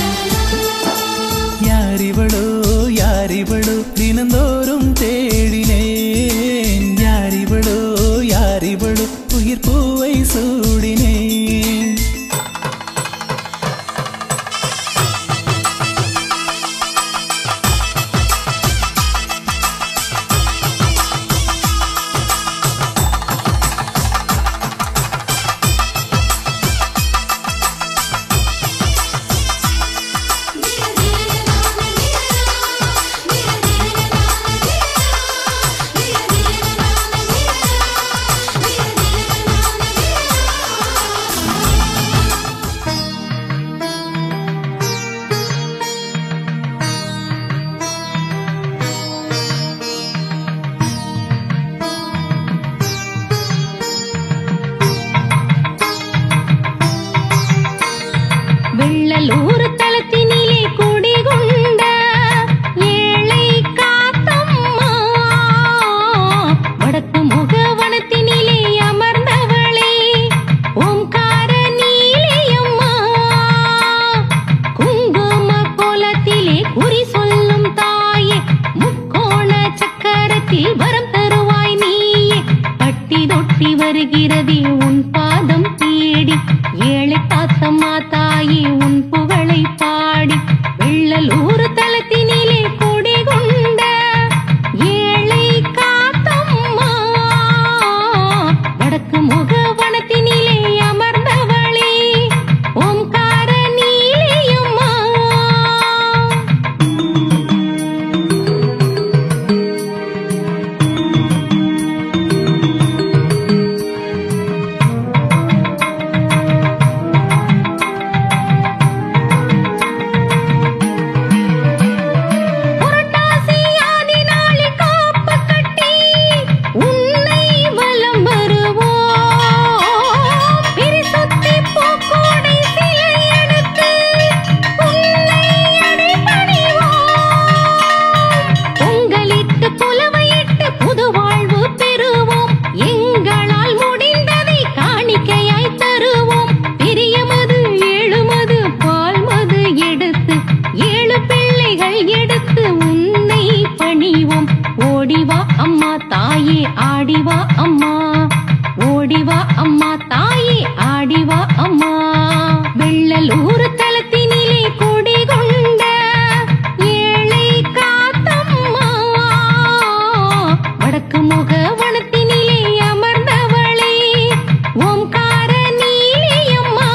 வருகிறதே உன் பாதம் தேடி ஏழை காத்தம்மா தாயே உன் புகழை பாடி வெள்ளலூர் தலத்தினிலே கொடி கொண்ட ஏழை காத்தம்மா வடக்கு முக வனத்தினிலே அமர்ந்தவளே ஓம்கார நீலியம்மா புரட்டாசி ஆதி நாளி காப்பு கட்டி உன்னை வலம் வருவோம் பிரிசுத்தி பூக்கோடை சிலை எடுத்து உன்னை அடிபணிவோம் பொங்கலிட்டு புலவையிட்டு புது வாழ்வு பெறுவோம் எங்களால் முடிந்ததை காணிக்கையாய் தருவோம் பெரியமது ஏழுமது பால் மது எடுத்து ஏழு பிள்ளைகள் எடுத்து உன்னை பணிவோம் ஓடிவா அம்மா தாயே ஆடிவா அம்மா ஓடிவா அம்மா தாயே ஆடிவா அம்மா வெள்ளலூர் தலத்தினிலே கொடி கொண்ட ஏழை காத்தம்மா வடக்கு முக வனத்தினிலே அமர்ந்தவளே ஓம்கார நீலியம்மா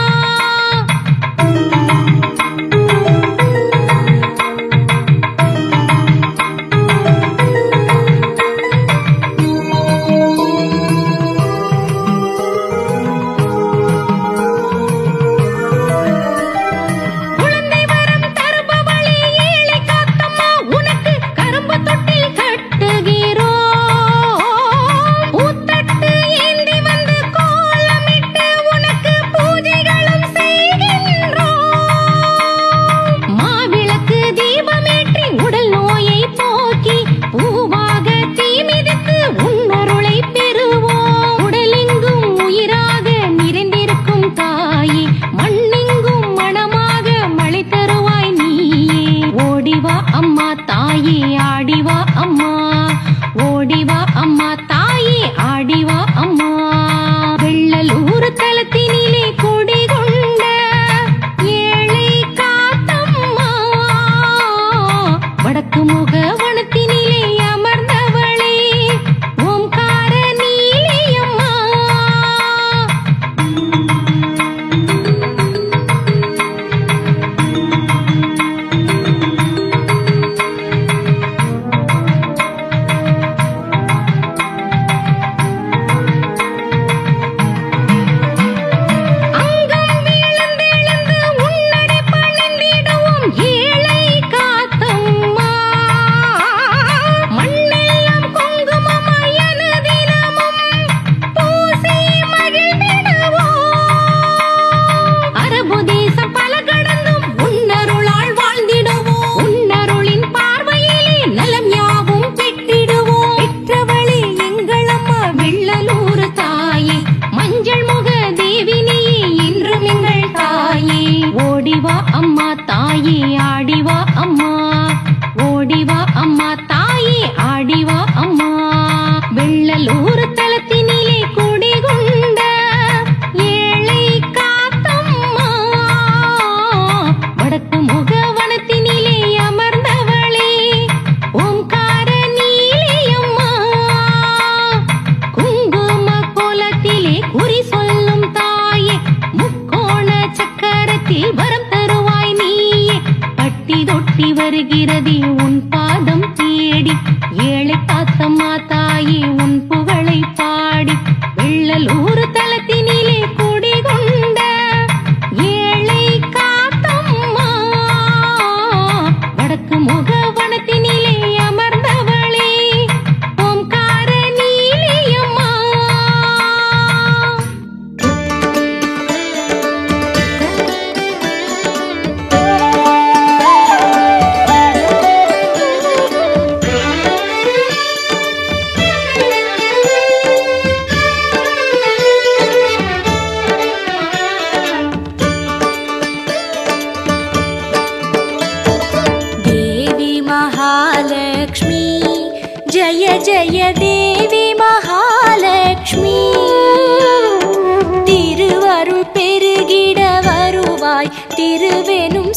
குழந்தை வரம் தருபவளே ஏழை காத்தம்மா உனக்கு கரும்பு தொட்டில் கட்டுகிறோம் பூத்தட்டு ஏந்தி வந்து கோலமிட்டு உனக்கு பூஜைகளும் செய்கின்றோம் மாவிளக்கு தீபமேற்றி உடல் நோயை போக்கி பூவாக தீமிதித்து உன்னருளை பெறுவோம் உடலெங்கும் உயிராக நிறைந்திருக்கும் தாயே மண்ணெங்கும் மணமாக மழை தருவாய் நீயே ஓடிவா அம்மா தாயே ஆடிவா அம்மா ஓடிவா அம்மா தாயே ஆடிவா அம்மா வெள்ளலூர் தலத்தினிலே கொடி கொண்ட ஏழை காத்தம்மா வடக்கு முக வனத்தினிலே அமர்ந்தவளே ஓம்கார நீலியம்மா அங்கம் விழுந்தெழுந்து உன்னடி பணிந்திடுவோம் ஏழை காத்தம்மா மண்ணெல்லாம் குங்குமமாய் அனுதினமும் பூசி மகிழ்ந்திடுவோம் அரபு தேசம் பல கடந்தும் உன்னருளால் வாழ்ந்திடுவோம் உன்னருளின் பார்வையிலே நலம் யாவும் பெற்றிடுவோம் பெற்றவளே எங்கள் அம்மா வெள்ளலூர் தாயே மஞ்சள் முக தேவினியே என்றும் எங்கள் தாயே ஓடிவா அம்மா தாயே ஆடிவா அம்மா ஓடிவா அம்மா தாயே ஆடிவா அம்மா வெள்ளலூர் தலத்தினிலே குடி கொண்ட ஏழை காத்தம்மா வடக்கு முக வனத்தினிலே அமர்ந்தவளே ஓம்கார நீலியம்மா குங்கும கோலத்திலே குறி சொல்லும் தாயே முக்கோண சக்கரத்தில் வரம் தருவாய் நீயே பட்டி தொட்டி வருகிறதே உன் பாதம் தேடி ஏழை காத்தம்மா தாயே உன் புகழை பாடி வெள்ளலூர் தலத்தினிலே குடி கொண்ட ஏழை காத்தம்மா வடக்கு முக வனத்தினிலே அமர்ந்தவளே ஓம்கார நீலியம்மா महालक्ष्मी जय जय देवी महालक्ष्मी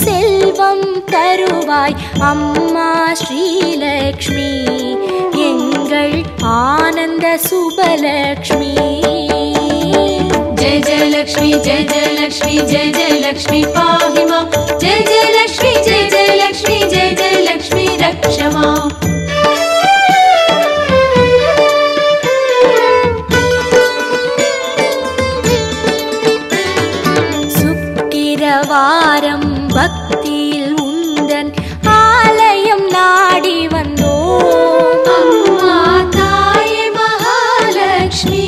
செல்வம் தருவாய் அம்மா ஸ்ரீலக்ஷ்மி எங்கள் ஆனந்த சுபலக்ஷ்மி जय जय लक्ष्मी जय जय लक्ष्मी जय जय लक्ष्मी पाहि मां जय जय लक्ष्मी जय जय लक्ष्मी जय जय लक्ष्मी रक्ष माम् சுக்கிரவாரம் பக்தியில் உந்தன் ஆலயம் நாடி வந்தோம் அம்மா தாயே மகாலட்சுமி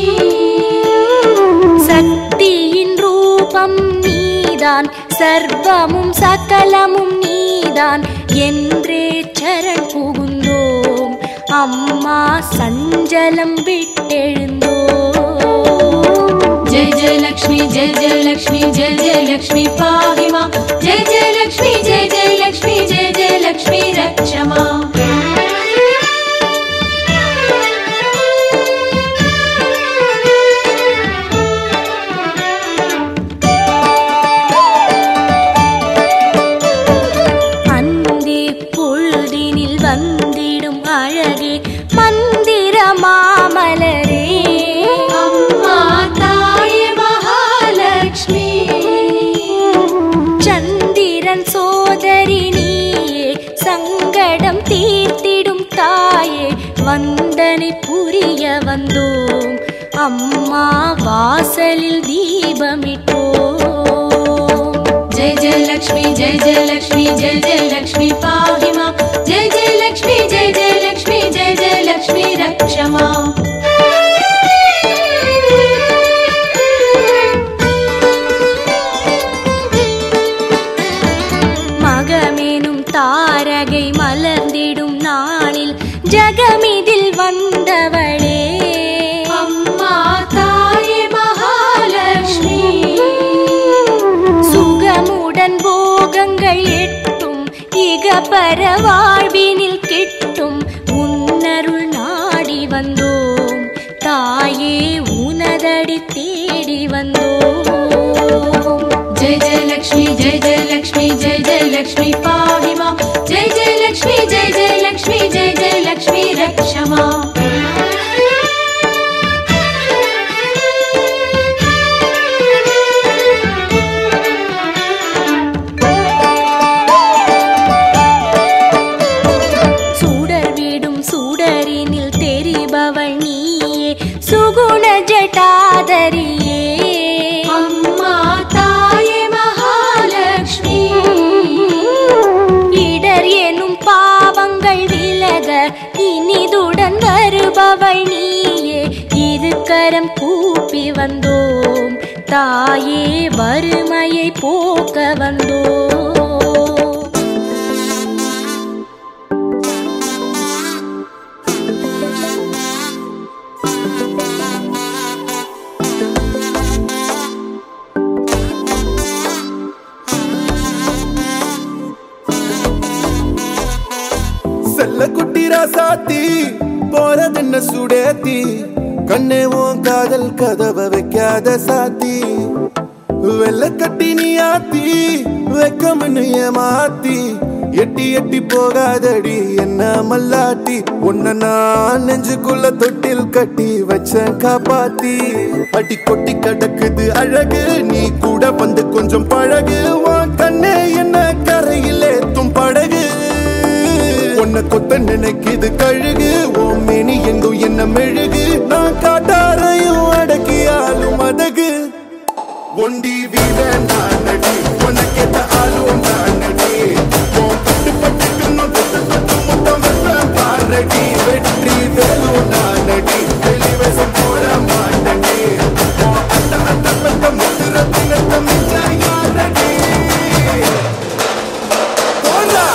சக்தியின் ரூபம் நீதான் சர்வமும் சகலமும் நீதான் என்றே சரண் புகுந்தோம் அம்மா சஞ்சலம் விட்டெழுந்தோம் जय जय लक्ष्मी जय जय लक्ष्मी जय जय लक्ष्मी पाहि मां जय जय लक्ष्मी जय जय लक्ष्मी जय जय लक्ष्मी रक्ष माम् அந்தி பொழுதினில் வந்திடும் அழகே மந்திர மாமலரே அம்மா தாயே மகாலட்சுமி சந்திரன் சோதரி நீயே சங்கடம் தீர்த்திடும் தாயே வந்தனை புரிய வந்தோம் அம்மா வாசலில் தீபமிட்டோம் जय जय लक्ष्मी जय जय लक्ष्मी जय जय लक्ष्मी पाहि मां जय जय लक्ष्मी जय जय लक्ष्मी जय जय लक्ष्मी रक्ष माम् மகமேனும் தாரகை மலர்ந்திடும் நாளில் ஜகமிதில் வந்தவளே அம்மா தாயே மகாலட்சுமி சுகமுடன் போகங்கள் எட்டும் இகபர வாழ்வினில் கிட்டும் உன்னருள் நாடி வந்தோம் தாயே உனதடி தேடி வந்தோம் जय जय लक्ष्मी जय जय लक्ष्मी जय जय लक्ष्मी पाहि मां जय जय लक्ष्मी जय जय लक्ष्मी जय जय लक्ष्मी रक्ष माम् சுடர் வீடும் சுடரினில் தெரிபவள் நீயே சுகுண ஜட்டாதரியே அம்மா தாயே மகாலட்சுமி இடர் எனும் பாவங்கள் விலக இனிதுடன் வருபவள் நீயே இரு கரம் கூப்பி வந்தோம் தாயே வறுமையை போக்க வந்தோம் செல்ல குட்டி ராசாத்தி போறதென்ன சுடேத்தி கண்ணே உன் காதல் கதவ வைக்காத சாத்தி வெள்ள கட்டி நீ ஆத்தி வெக்கம்னு ஏமாத்தி எட்டி எட்டி போகாதடி என்ன மல்லாட்டி உன்ன நான் நெஞ்சுக்குள்ள தொட்டில் கட்டி வச்ச காப்பாத்தி அடி கொட்டி கிடக்குது அழகு நீ கூட வந்து கொஞ்சம் பழகு உன் கண்ணே என்ன கரையில் ஏத்தும் படகு உன்னை கொத்த நினைக்குது கழுகு ஓம் மேனி எங்கும் என்ன மெழுகு நான் காட்டாரையும் அடக்கியாலும் அதகு ஒண்டி வீட நான் நடி உனக்கேத்த ஆளும் நான் நடி உன் பட்டு பட்டுக்கணும் தொட்டு தொட்டு முத்தம் வெப்பம் பாரடி வெற்றி வேலும் நான் நடி வெளிவசம் போட மாட்டடி உன் அத்த அத்த பத்த முத்துர தினத்த மிச்ச யாரடி போடா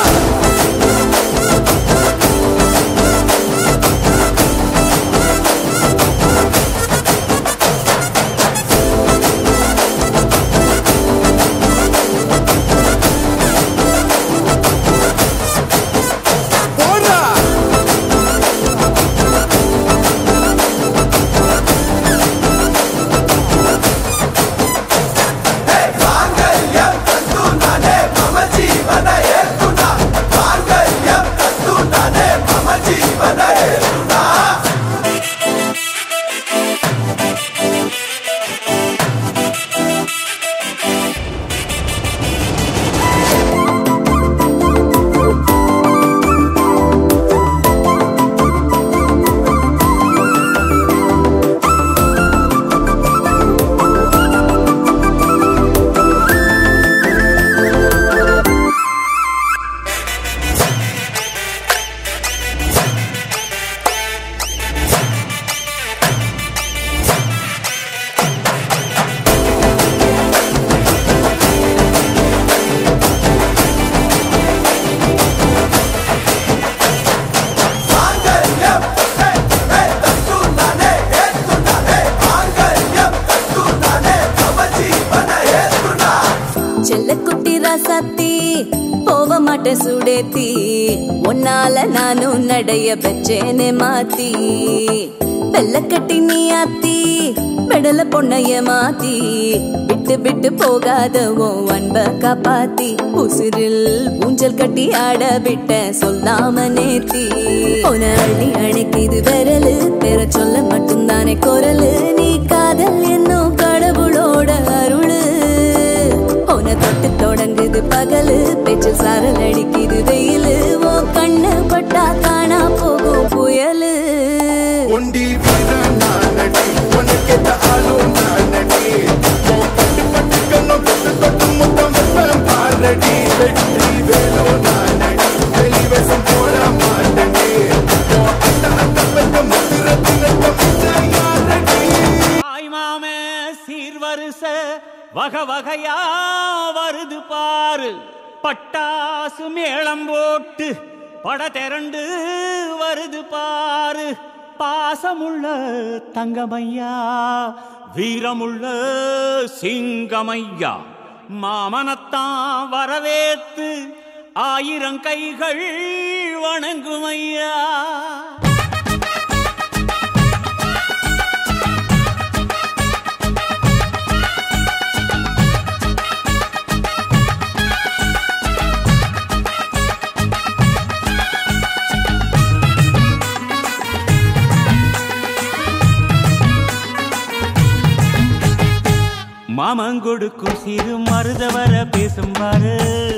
போக மாட்டேன் சுடேத்தி உன்னால நானும் நடைய பெச்சேனே மாத்தி வெள்ளக்கட்டி நீ ஆத்தி பெடல பொண்ணைய மாத்தி விட்டு விட்டு போகாத உன் அன்ப காப்பாத்தி உசிரில் ஊஞ்சல் கட்டி ஆட விட்ட சொல்லாம நேத்தி உன அள்ளி அணைக்குது விரலு பெற சொல்ல மட்டும்தானே குரலு நீ காதல் என்னும் கடவுளோட அருளு உன தொட்டு தொடங்குது பகலு பேச்சு சாரல் அடிக்குது வெயிலு ஓ கண்ணு பட்டா காணா போகும் புயலு ஒண்டி வீரன் நானடி உனக்கேத்த ஆளும் நானடி உன் பட்டு பட்டு கண்ணும் தொட்டு தொட்டு முத்தம் வைப்பேன் பாரடி வெற்றி வேலோ நானடி வெளிவேசம் போட மாட்டடி உன் அட்ட அட்ட பெத்த முத்திரத்தின யாரடி தாய் மாமே சீர்வரிச வக வகையா வருது பாரு பட்டாசு மேளம் போட்டு பட திரண்டு வருது பாரு பாசமுள்ள தங்கமையா வீரமுள்ள சிங்கமையா மாமனத்தான் வரவேத்து ஆயிரம் கைகள் வணங்குமையா மாமங்கொடுக்கும் சிறு மருதவர பேசும் பாரு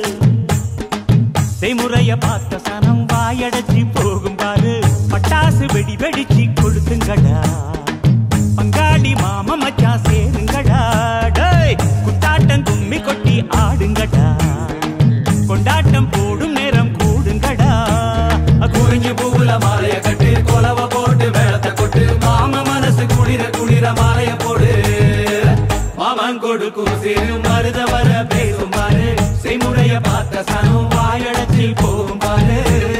செய்முறைய பார்த்த சனம் வாயடைச்சி போகும் பாரு பட்டாசு வெடி வெடிச்சு கொளுத்துங்கடா பங்காளி மாம மச்சான் சேருங்கடா டேய் குத்தாட்டம் கும்மி கொட்டி ஆடுங்கடா கொண்டாட்டம் போடும் நேரம் கூடுங்கடா குறிஞ்சு பூவுல மாலைய கட்டு கொலவ போட்டு வேளத்தை கொட்டு மாம மனசு குளிர குளிர மாலைய போடு மாமன் கொடுக்கும் சிறு மருத வர பேசும் பாரு செய்முறைய பார்த்த சனம் வாயடைச்சி போகும் பாரு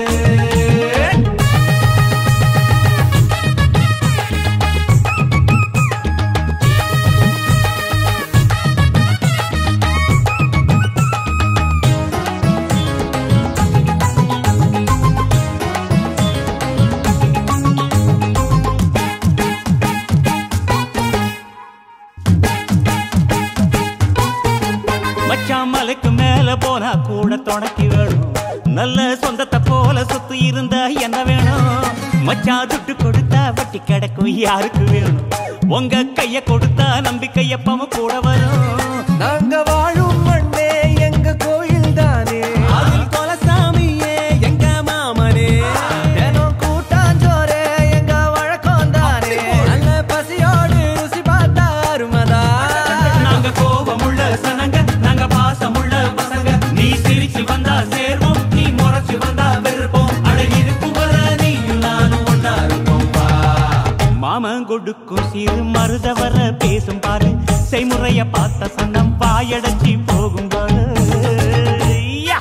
மச்சான் மலைக்கு மேல போனா கூட துணைக்கு வேணும் நல்ல சொந்தத்தை போல சொத்து இருந்தா என்ன வேணும் மச்சான் துட்டு கொடுத்தா வட்டி கிடக்கும் யாருக்கு வேணும் உங்க கைய கொடுத்தா நம்பிக்கை எப்பவும் கூட வரும் நாங்க வாழும் மண்ணே எங்க கோயில் தானே அதில் கொலசாமியே எங்க மாமனே தினம் கூட்டாஞ்சோரே எங்க வழக்கம் தானே நல்ல பசியோடு ருசி பார்த்தா அருமதா நாங்க கோபமுள்ள சனங்க நாங்க பாசமுள்ள பசங்க நீ சிரிச்சு வந்தா சேர்வோம் நீ முறைச்சு வந்தா வெறுப்போம் அழகிருக்கும் வர நீயும் நானும் ஒன்னா இருப்போம் வா. மாமன் கொடுக்கும் சிறு மருதவர பேசும் பாரு செய்முறைய பார்த்த சன்னம் வாயடைச்சி போகும் பாரு யா.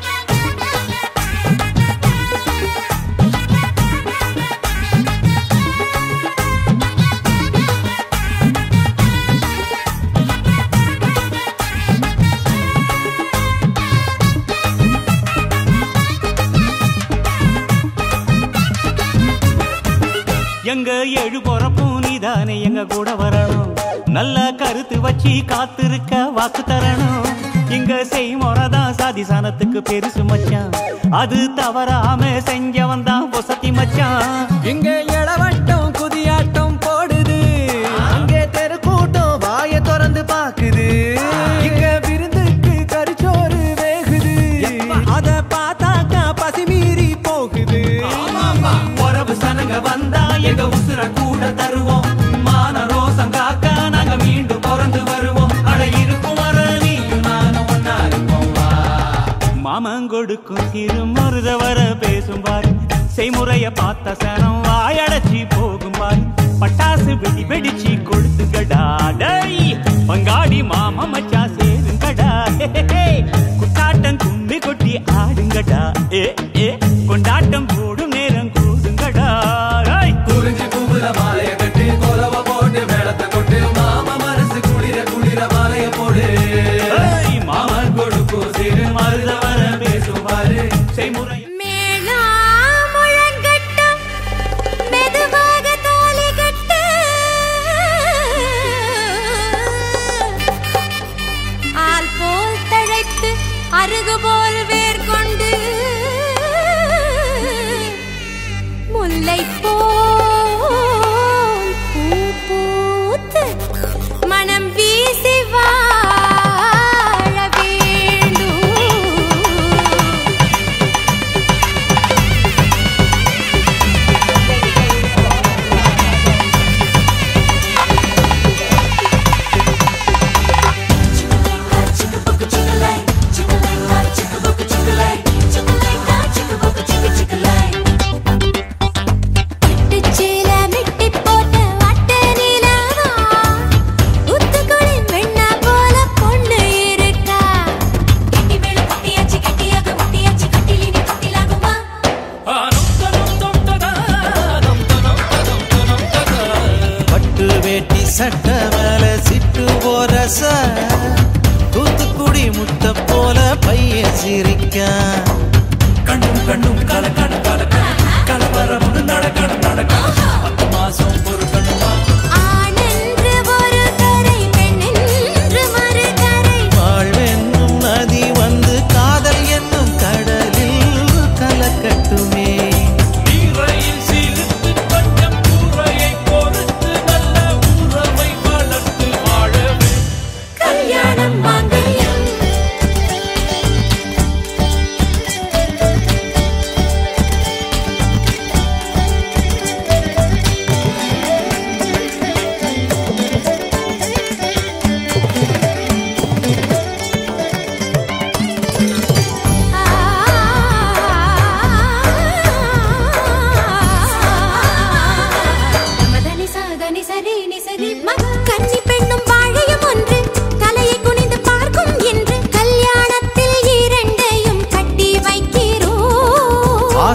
எங்க ஏழு பொறப்பும் நீதானே எங்க கூட வரணும் நல்ல கருத்து வச்சு காத்திருக்க வாக்கு தரணும் இங்க செய்முறைதான் சாதி சாணத்துக்கு பெருசு மச்சான் அது தவறாம செஞ்சவன் தான் பொசத்தி மச்சான் இங்க இளவட்டம் குதியாட்டம் போடுது அங்கே தெருக்கூட்டம் வாய திறந்து பாக்குது இங்க விருந்துக்கு கரிச்சோறு வேகுது அத பார்த்தாக்கா பசி மீறி போகுது உறவு சனங்க வந்தா எங்க உசுர கூட தருவோம் மான ரோசம் காக்க நாங்க மீண்டும் பிறந்து வருவோம் அட இருக்கும் வர நீயும் நானும் ஒன்னா இருப்போம் வா. மாமன் கொடுக்கும் சிறு மருத வர பேசும் பாரு செய்முறைய பார்த்த சனம் வாயடைச்சி போகும் பாரு பட்டாசு வெடி வெடிச்சு கொளுத்துங்கடா டேய் பங்காடி மாமா மச்சா சேருங்கடா ஹே, ஹே, ஹே. குத்தாட்டம் கும்மி கொட்டி ஆடுங்கடா ஏ ஏ கொண்டாட்டம் போடும் நேரம் கூடுங்கடா ஏய். குறிஞ்சி பூவுல மாலைய கட்டி கொலவ போட்டு மேளத்தை கொட்டு மாமா மனசு குளிர குளிர மாலைய போடு ஏய், மாமன் கொடுக்கும் சிறு மருத வர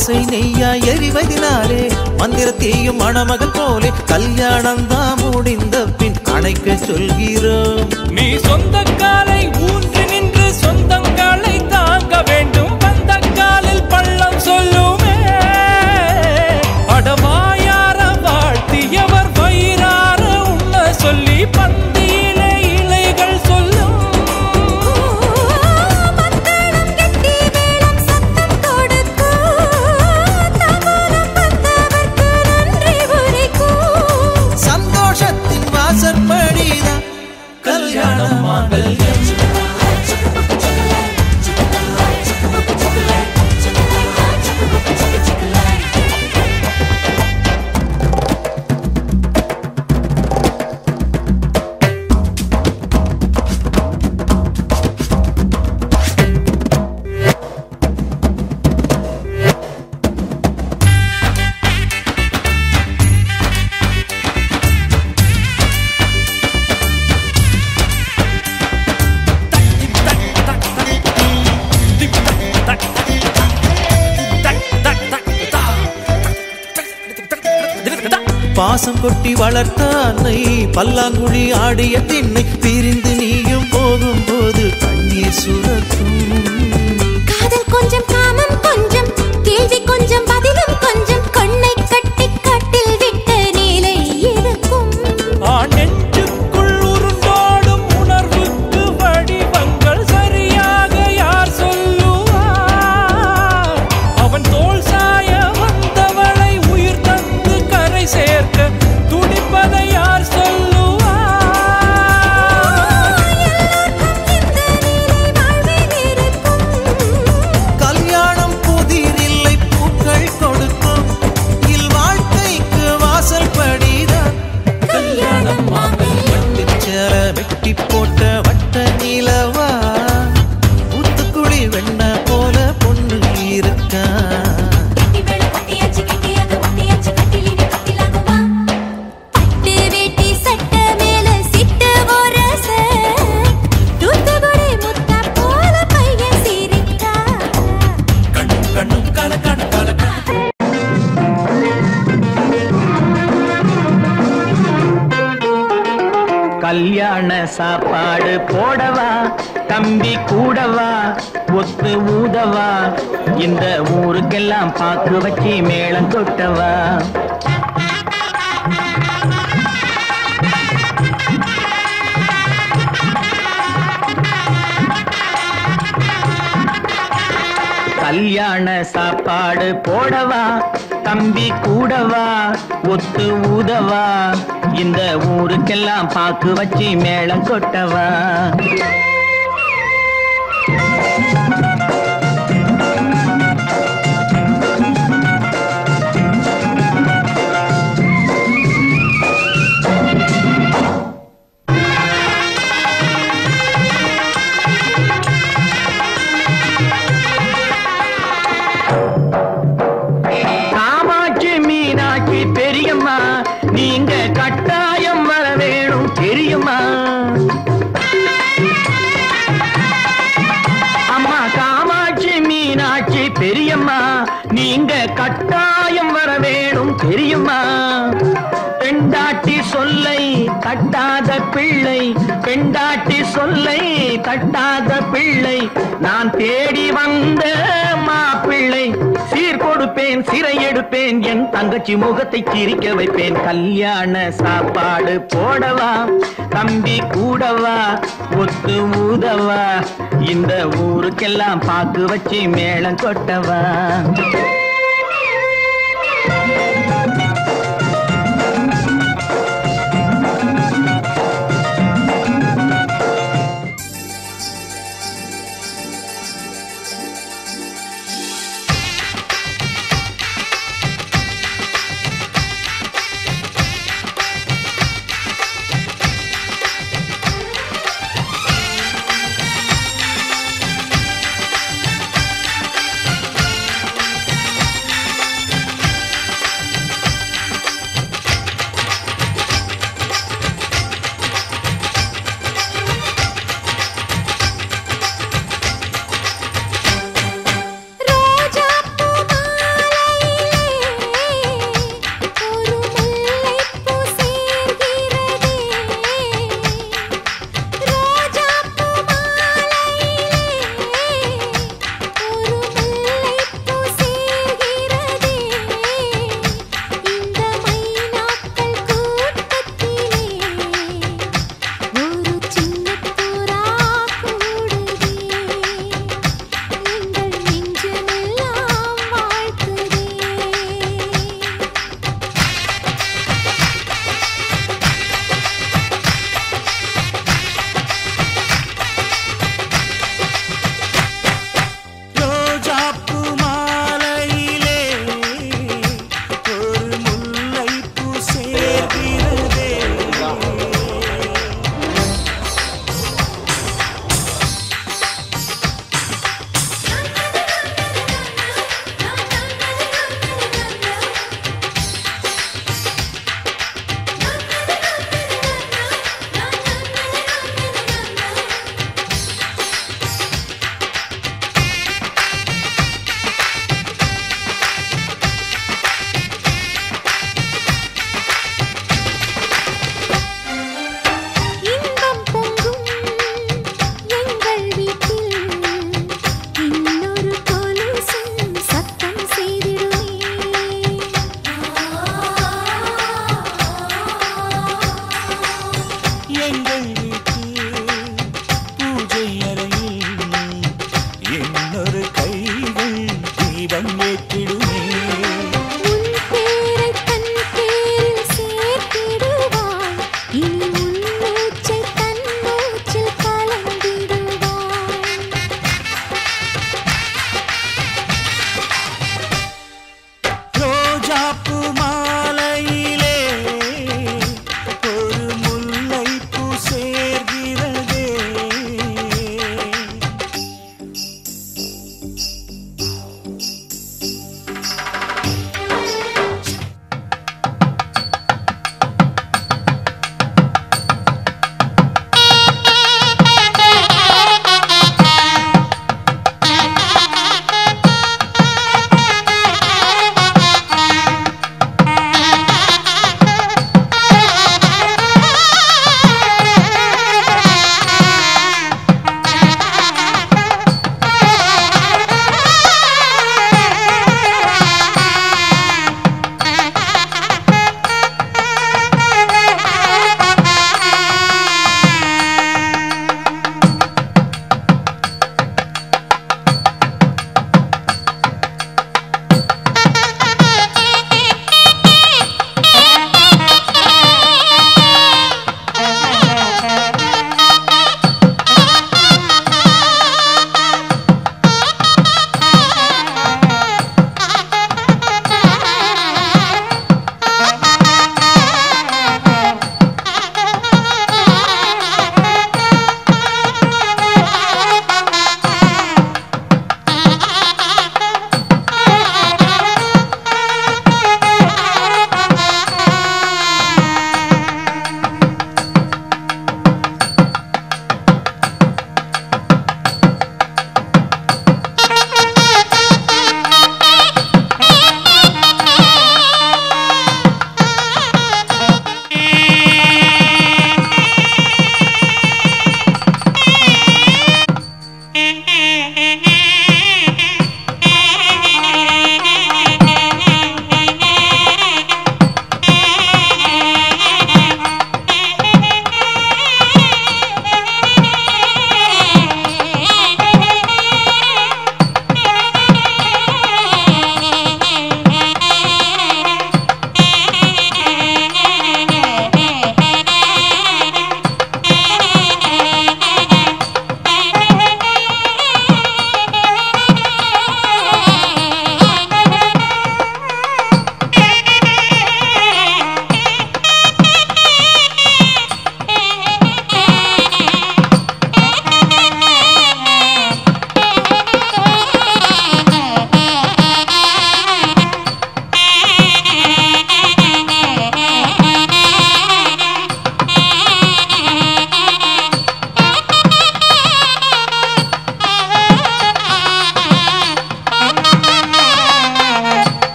ஆசை நெய்யா எரிவதினாலே மந்திரத்தையும் மணமகள் போலே கல்யாணம் தான் முடிந்த பின் அணைக்க சொல்கிறோம் நீ சொந்த காலை ஊன்றி நின்று சொந்தங்களை தாங்க வேண்டும் வந்த காலில் பள்ளம் சொல்லுமே அடவாயார வாழ்த்தியவர் வயிறார உண்ண சொல்லி பந்தியிலே இலைகள் சொல்லும் சந்தோஷத்தின் வாசற்படிதான் கல்யாணம் மாங்கல்யம் பாசம் கொட்டி வளர்த்த அன்னை பல்லாங்குழி ஆடிய திண்ணை பிரிந்து நீயும் போகும்போது கண்ணீர் சுரக்கும் காதல் கொஞ்சம் காமம் கொஞ்சம் கேள்வி கொஞ்சம் பதிலும் கொஞ்சம் கண்ணை கட்டி கட்டில் விட்ட நிலை இருக்கும் ஆண் நெஞ்சுக்குள் உருண்டோடும் உணர்வுக்கு வடிவங்கள் சரியாக யார் சொல்லுவார் அவன் தோல் சாய வந்தவளை உயிர் தந்து கரை சேர்க்க துடிப்பதை யார் சொல்லுவார் கல்யாணம் புதிரில்லை பூக்கள் கொடுக்கும் இல் வாழ்க்கைக்கு வாசல் படிதான் கல்யாணம் பட்டுச்சேர வெட்டி போட்ட வட்ட நிலவா ஊத்துக்குழி வெண்ண போல பொண்ணு இருக்கா பட்டு வேட்டி சட்டை மேல சிட்டு ஒரச தூத்துக்குடி முத்தா போல பையன் சிரிக்கா கல்யாண சாப்பாடு போடவா தம்பி கூடவா ஒத்து ஊதவா இந்த ஊருக்கெல்லாம் பாக்கு வச்சு மேளம் கொட்டவா கல்யாண சாப்பாடு போடவா தம்பி கூடவா ஒத்து ஊதவா இந்த ஊருக்கெல்லாம் பாக்கு வச்சு மேளம் கொட்டவா காமாட்சி மீனாட்சி பெரியம்மா நீங்க கட்டாயம் வர வேணும் தெரியுமா அம்மா காமாட்சி மீனாட்சி பெரியம்மா நீங்க கட்டாயம் வர வேணும் தெரியுமா பெண்டாட்டி சொல்லை தட்டாத பிள்ளை பெண்டாட்டி சொல்லை தட்டாத பிள்ளை நான் தேடி வந்த மாப்பிள்ளை சீர் கொடுப்பேன் சிறை எடுப்பேன் என் தங்கச்சி முகத்தை சிரிக்க வைப்பேன் கல்யாண சாப்பாடு போடவா தம்பி கூடவா ஒத்து ஊதவா இந்த ஊருக்கெல்லாம் பாக்கு வச்சு மேளம் கொட்டவா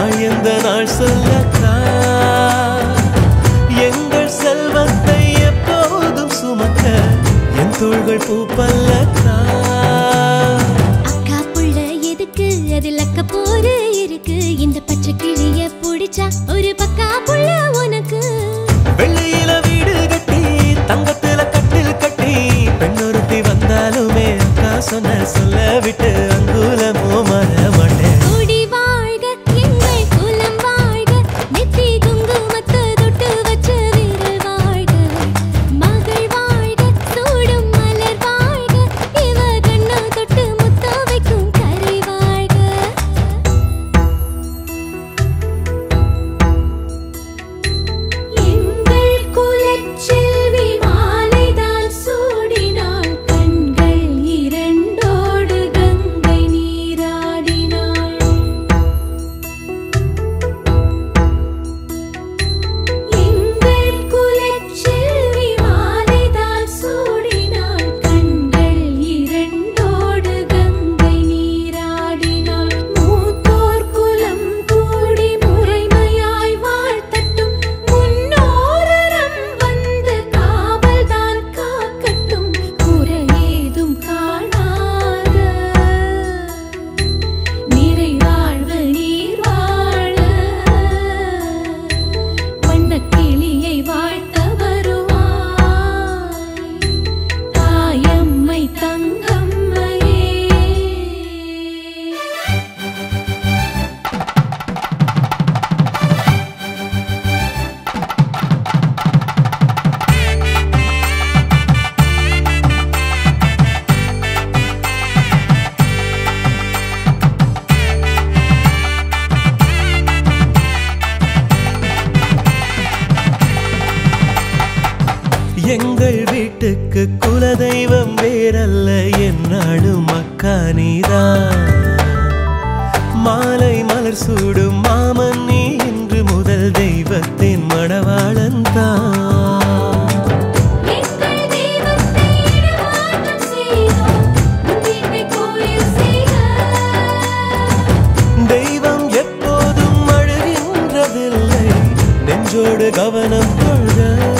நாள் எந்த நாள் சொல்லக்கா எங்கள் செல்வத்தை எப்போதும் சுமக்க என் தோள்கள் பூப்பல்லக்கா அக்கா புள்ள எதுக்கு அதில் அக்க போரு இருக்கு இந்த பச்சை கிளிய பிடிச்சா ஒரு பக்கா புள்ள உனக்கு வெள்ளியில வீடு கட்டி தங்கத்துல கட்டில் கட்டி பெண்ணொருத்தி வந்தாலுமே அக்கா சொன்ன சொல்ல விட்டு அங்குலமோ மற மாட்டேன் கூடி வாழ்க எங்கள் குலம் வாழ்க நெத்தி குங்குமத்தை தொட்டு வச்ச வீரர் வாழ்க மகள் வாழ்க சூடும் மலர் வாழ்க இவ கண்ணா தொட்டு முத்த வைக்கும் கரை வாழ்க எங்கள் குலச்செல்வி மாலைதான் சூடினாள் கண்கள் இரண்டோடு கங்கை நீராடினாள் எங்கள் குலச்செல்வி மாலைதான் சூடினாள் கண்கள் இரண்டோடு கங்கை நீராடினாள் மூத்தோர் குலம் கூடி முறைமையாய் வாழ்த்தட்டும் முன்னோரம் வந்து காவல்தான் காக்கட்டும் குறையேதும் காணாத நிறைவாழ்வு நீர் வாழ வண்ணக் கிளியை வாழ்த்த வருவாய் தாயம்மை தங்கம்மையே எங்கள் வீட்டுக்கு குலதெய்வம் வேறல்ல என்னாடும் அக்கா நீதான் மாலை மலர் சூடும் மாமன் நீ இன்று முதல் தெய்வத்தின் மணவாளன் தான் எங்கள் தெய்வத்தை இடமாற்றம் செய்தோம் உன் வீட்டை கோயில் செய்க தெய்வம் எப்போதும் அழுகின்றதில்லை நெஞ்சோடு கவனம் கொள்க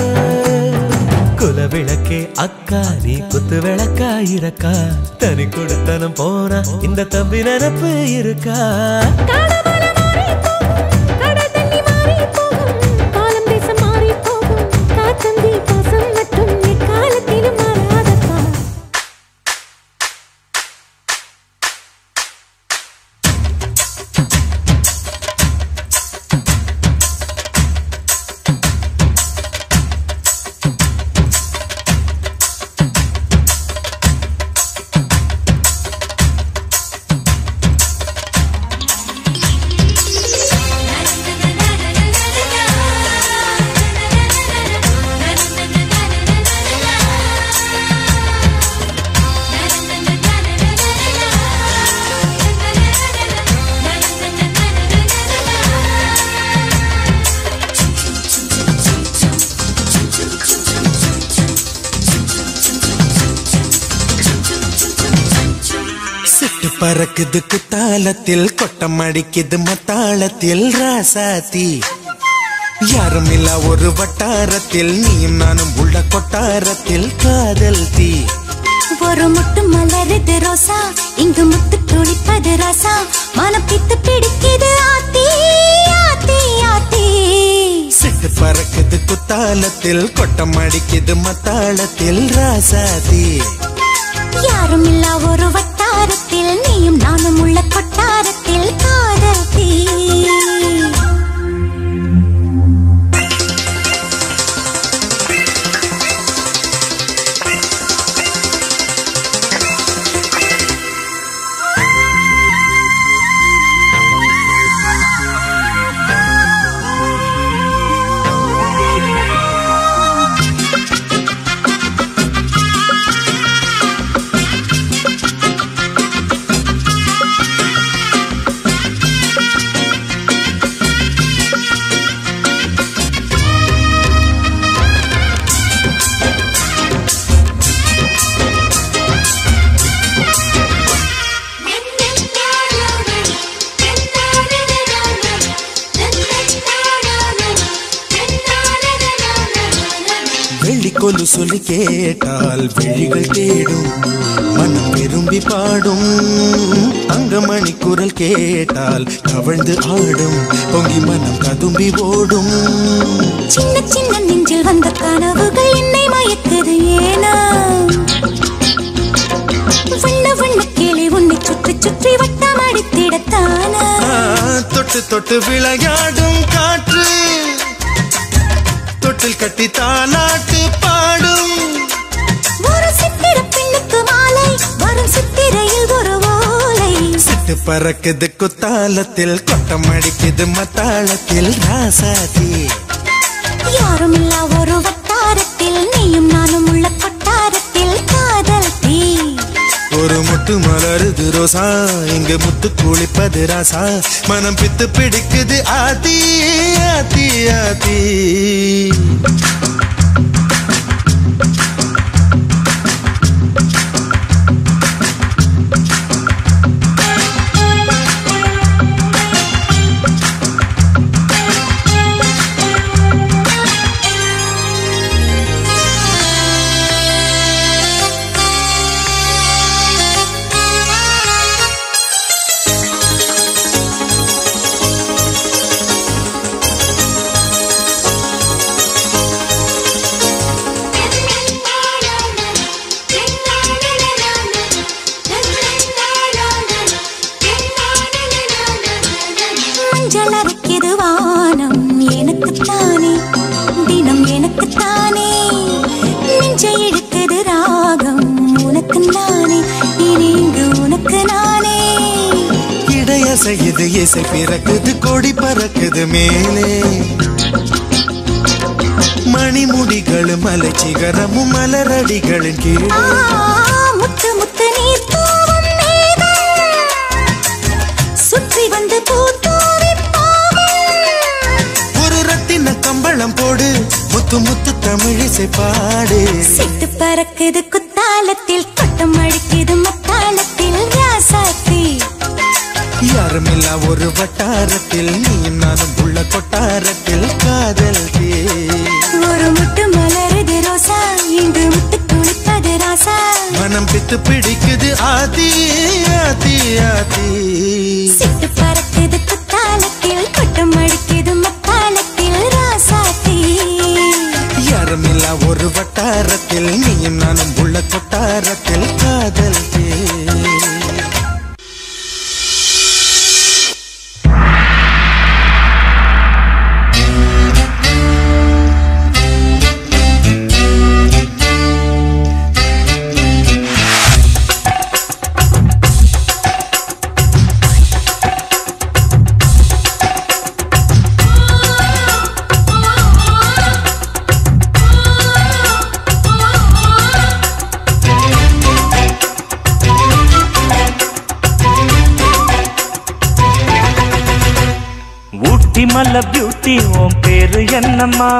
குலவிளக்கே அக்கா நீ குத்து விளக்கா இருக்கா தனி கொடுத்தனம் போனா இந்த தம்பி நினப்பு இருக்கா காலம் தேசம் மாறி போகும் காத்தந்தி பாசம் மட்டும் எக்காலத்திலும் மாறாதப்பா சிட்டு பறக்குது குத்தாலத்தில் கொட்டம் அடிக்குது மத்தாளத்தில் ராசாத்தி யாரும் இல்ல ஒரு வட்டாரத்தில் நீயும் நானும் உள்ள கொட்டாரத்தில் காதல் தீ ஒரு முட்டு மலருது ரோசா இங்கு முத்து துளிப்பது ராசா மனம் பித்து பிடிக்குது ஆத்தி ஆத்தி ஆத்தி சிட்டு பறக்குது குத்தாலத்தில் கொட்டம் அடிக்குது மத்தாளத்தில் ராசாத்தி யாரும் இல்லா ஒரு வட்டாரத்தில் நீயும் நானும் உள்ள கொட்டாரத்தில் காதல் தீ கொலு சொல்லி கேட்டால் விழிகள் தேடும் மனம் விரும்பி பாடும் தங்கமணி குரல் கேட்டால் கவழ்ந்து ஆடும் பொங்கி மனம் கதும்பி ஓடும் சின்ன சின்ன நெஞ்சில் வந்த கனவுகள் என்னை மயக்குது ஏனா வண்ண வண்ண கிளி உன்னை சுற்றி சுற்றி வட்டம் அடித்திடத்தானா ஆ, தொட்டு தொட்டு விளையாடும் காற்று தொட்டில் கட்டி தாலாட்டு பாடும் ஒரு சித்திர பெண்ணுக்கு மாலை வரும் சித்திரையில் ஒரு ஓலை சிட்டு பறக்குது குத்தாலத்தில் கொட்டம் அடிக்குது மத்தாளத்தில் ராசாதி யாரும் இல்லா ஒரு வட்டாரத்தில் நீயும் நானும் உள்ள கொட்டாரத்தில் காதல் தீ ஒரு முட்டு மலருது ரோசா இங்கு முத்து குளிப்பது ராசா மனம் பித்து பிடிக்குது ஆதி ஆதி ஆதி மஞ்சள் அரைக்குது வானம் எனக்குத்தானே தினம் எனக்குத்தானே நெஞ்சை இழுக்குது ராகம் உனக்கு நானே இனி இங்கு உனக்கு நானே இடையசையுது இசை பிறக்குது கொடி பறக்குது மேலே மணிமுடிகள் மலை சிகரமும் மலரடிகளின் கீழே ஆ, முத்து முத்து நீர் தூவும் மேகம் சுற்றி வந்து பூத்தூவி ஒரு ரத்தின கம்பளம் போடு முத்து முத்து தமிழிசை பாடு சிட்டு பறக்குது குத்தாலத்தில் கொட்டம் அடிக்குது மத்தாளத்தில் ராசாத்தி யாருமில்லா ஒரு வட்டாரத்தில் நீயும் நானும் உள்ள கொட்டாரத்தில் காதல் தே ஒரு முட்டு மலருது ரோசா இங்கு முட்டு குளிப்பது ராசா மனம் பித்து பிடிக்குது ஆதி ஆதி ஆதி சிட்டு பறக்குது குத்தாலத்தில் கொட்டம் அடிக்குது மத்தாளத்தில் ராசாத்தி யாருமில்லா ஒரு வட்டாரத்தில் நீயும் நானும் உள்ள கொட்டாரத்தில் காதல் தே ஊட்டி மல்ல பியூட்டி உன் பேரு என்னம்மா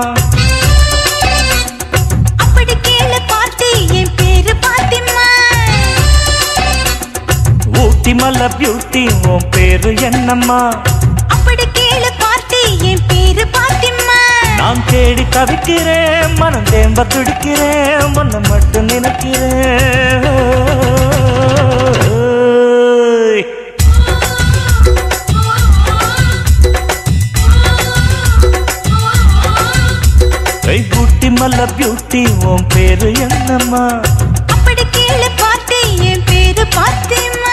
அப்படி கேளு பாட்டி என் பேரு பாத்திமா ஊட்டி மல்ல பியூட்டி உன் பேரு என்னம்மா அப்படி கேளு பாட்டி என் பேரு பாத்திமா நான் தேடி தவிக்கிறேன் மனம் தேம்ப துடிக்கிறேன் உன்னை மட்டும் நினைக்கிறேன் ஏய், ஊட்டி மல்ல பியூட்டி உன் பேரு என்னம்மா அப்படி கேளு பாட்டி என் பேரு பாத்திமா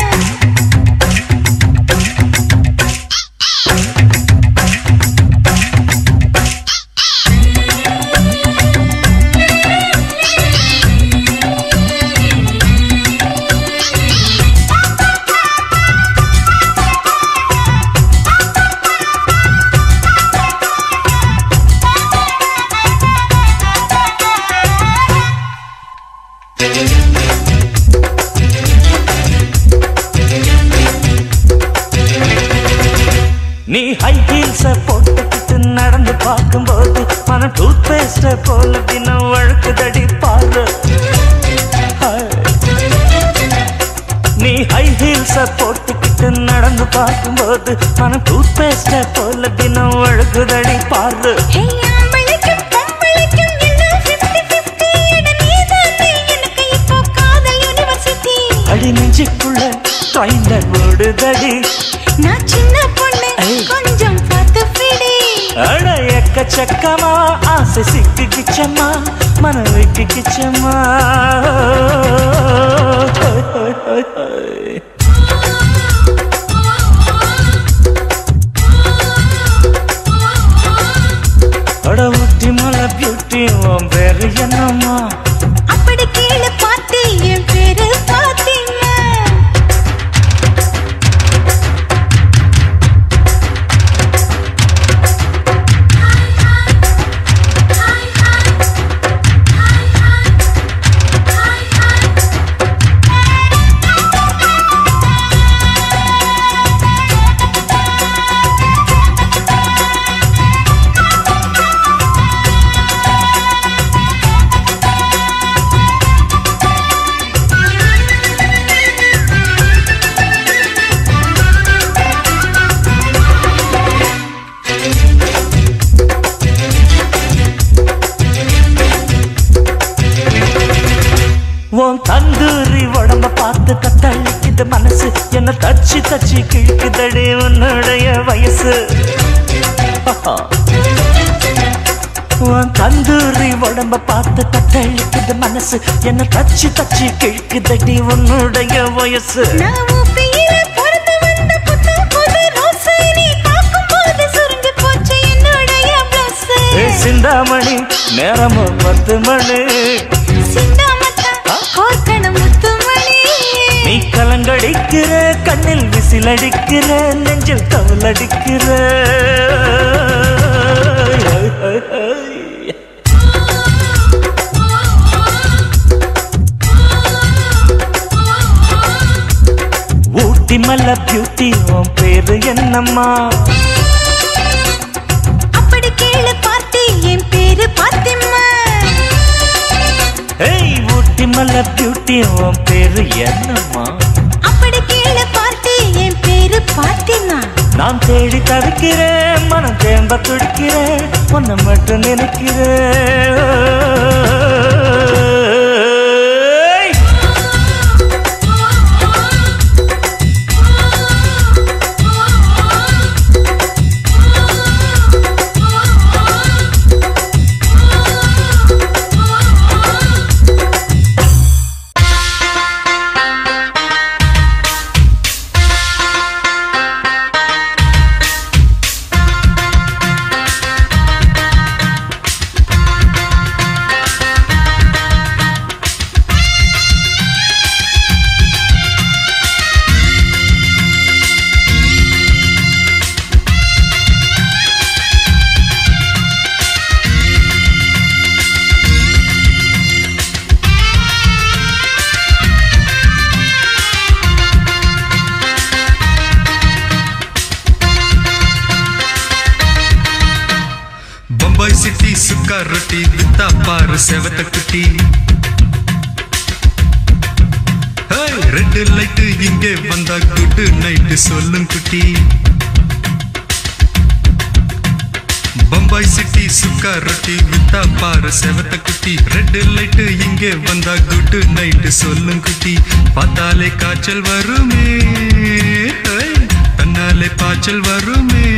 நீ ஹை ஹீல்ஸ போட்டுக்கிட்டு நடந்து பார்க்கும்போது மனம் டூத் பேஸ்ட போல தினம் வழுக்குதடி பாரு ஹாய். நீ ஹை ஹீல்ஸ போட்டுக்கிட்டு நடந்து பார்க்கும்போது மனம் டூத் பேஸ்ட போல தினம் வழுக்குதடி பாரு ஆம்பளைக்கும் பொம்பளைக்கும் எல்லாம் 50-50 அடி நெஞ்சுக்குள்ள ட்ரைலர் ஓடுதடி நான் சின்ன பொண்ணு கொஞ்சம் பார்த்து பிடி அட எக்கச்சக்கமா ஆசை சிக்கு கிச்சம்மா மன வைக்கு கிச்சம்மா அட ஊட்டி மலை பியூட்டி உன் பேரு என்னம்மா அப்படி கீழே பார்த்து என் பேரு பாத்தீங்க உன் தந்தூரி உடம்ப பார்த்து கத்தளிக்குது மனசு என்ன தச்சு தச்சு கிழக்குதடி உன்னுடைய வயசு உன் தந்தூரி உடம்ப பார்த்து கத்தளிக்குது மனசு என்ன தச்சு தச்சு கிழக்குதடி உன்னுடைய வயசு நான் ஊப்பியில பிறந்து வந்த புத்த புது ரோசை நீ பார்க்கும்போது சுருங்கி போச்சு என்னுடைய blouse. ஏய் சிந்தாமணி நேரமும் பத்து மணி சிந்தாமத்தா, கோர்க்கணும் முத்துமணி. நீ கலங்கடிக்கிற கண்ணில் விசிலடிக்கிற நெஞ்சில் கவலடிக்கிற ஊட்டி மல்ல பியூட்டி உன் பேரு என்னம்மா அப்படி கீழே பார்த்து என் பேரு பாத்திமா ஏய் ஊட்டி மல்ல பியூட்டி உன் பேரு என்னம்மா அப்படி கீழே பார்த்து என் பேரு பாத்திமா நான் தேடி தவிக்கிறேன் மனம் தேம்ப துடிக்கிறேன் உன்னை மட்டும் நினைக்கிறேன் பம்பாய் சிட்டி சுக்கா ரொட்டி வித்தா பாரு செவத்த குட்டி ரெட் லைட் இங்கே வந்தா குட் நைட் சொல்லும் குட்டி பம்பாய் சிட்டி சுக்கா ரொட்டி வித்தா பாரு செவத்த குட்டி ரெட் லைட் இங்கே வந்தா குட் நைட் சொல்லும் குட்டி பார்த்தாலே காய்ச்சல் வருமே ஹை, தன்னாலே பாய்ச்சல் வருமே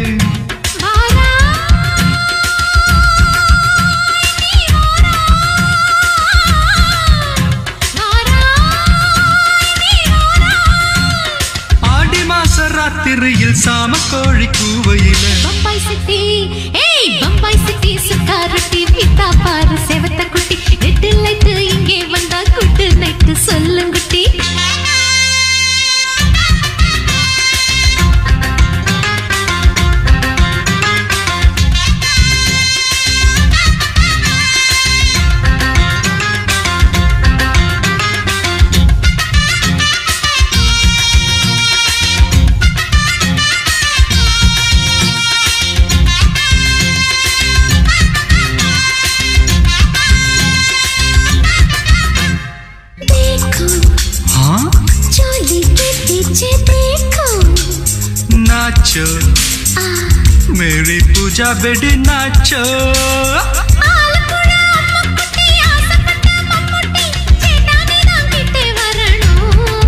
ஆடி மாச ராத்திரியில் சாம கோழி கூவையில பம்பாய் சிட்டி ஏய் பம்பாய் சிட்டி சுக்கா ரொட்டி வித்தா பாரு செவத்த குட்டி ரெட்டு லைட்டு இங்கே வந்தா குட்டு நைட்டு சொல்லுங்குட்டி देखो हाँ चोली के पीछे देखो नाचो मेरी पूजा बेटी नाचो ஆலப்புழா அம்மா குட்டி ஆசைப்பட்ட மம்முட்டி சேட்டானே தான் கிட்டே வரணும்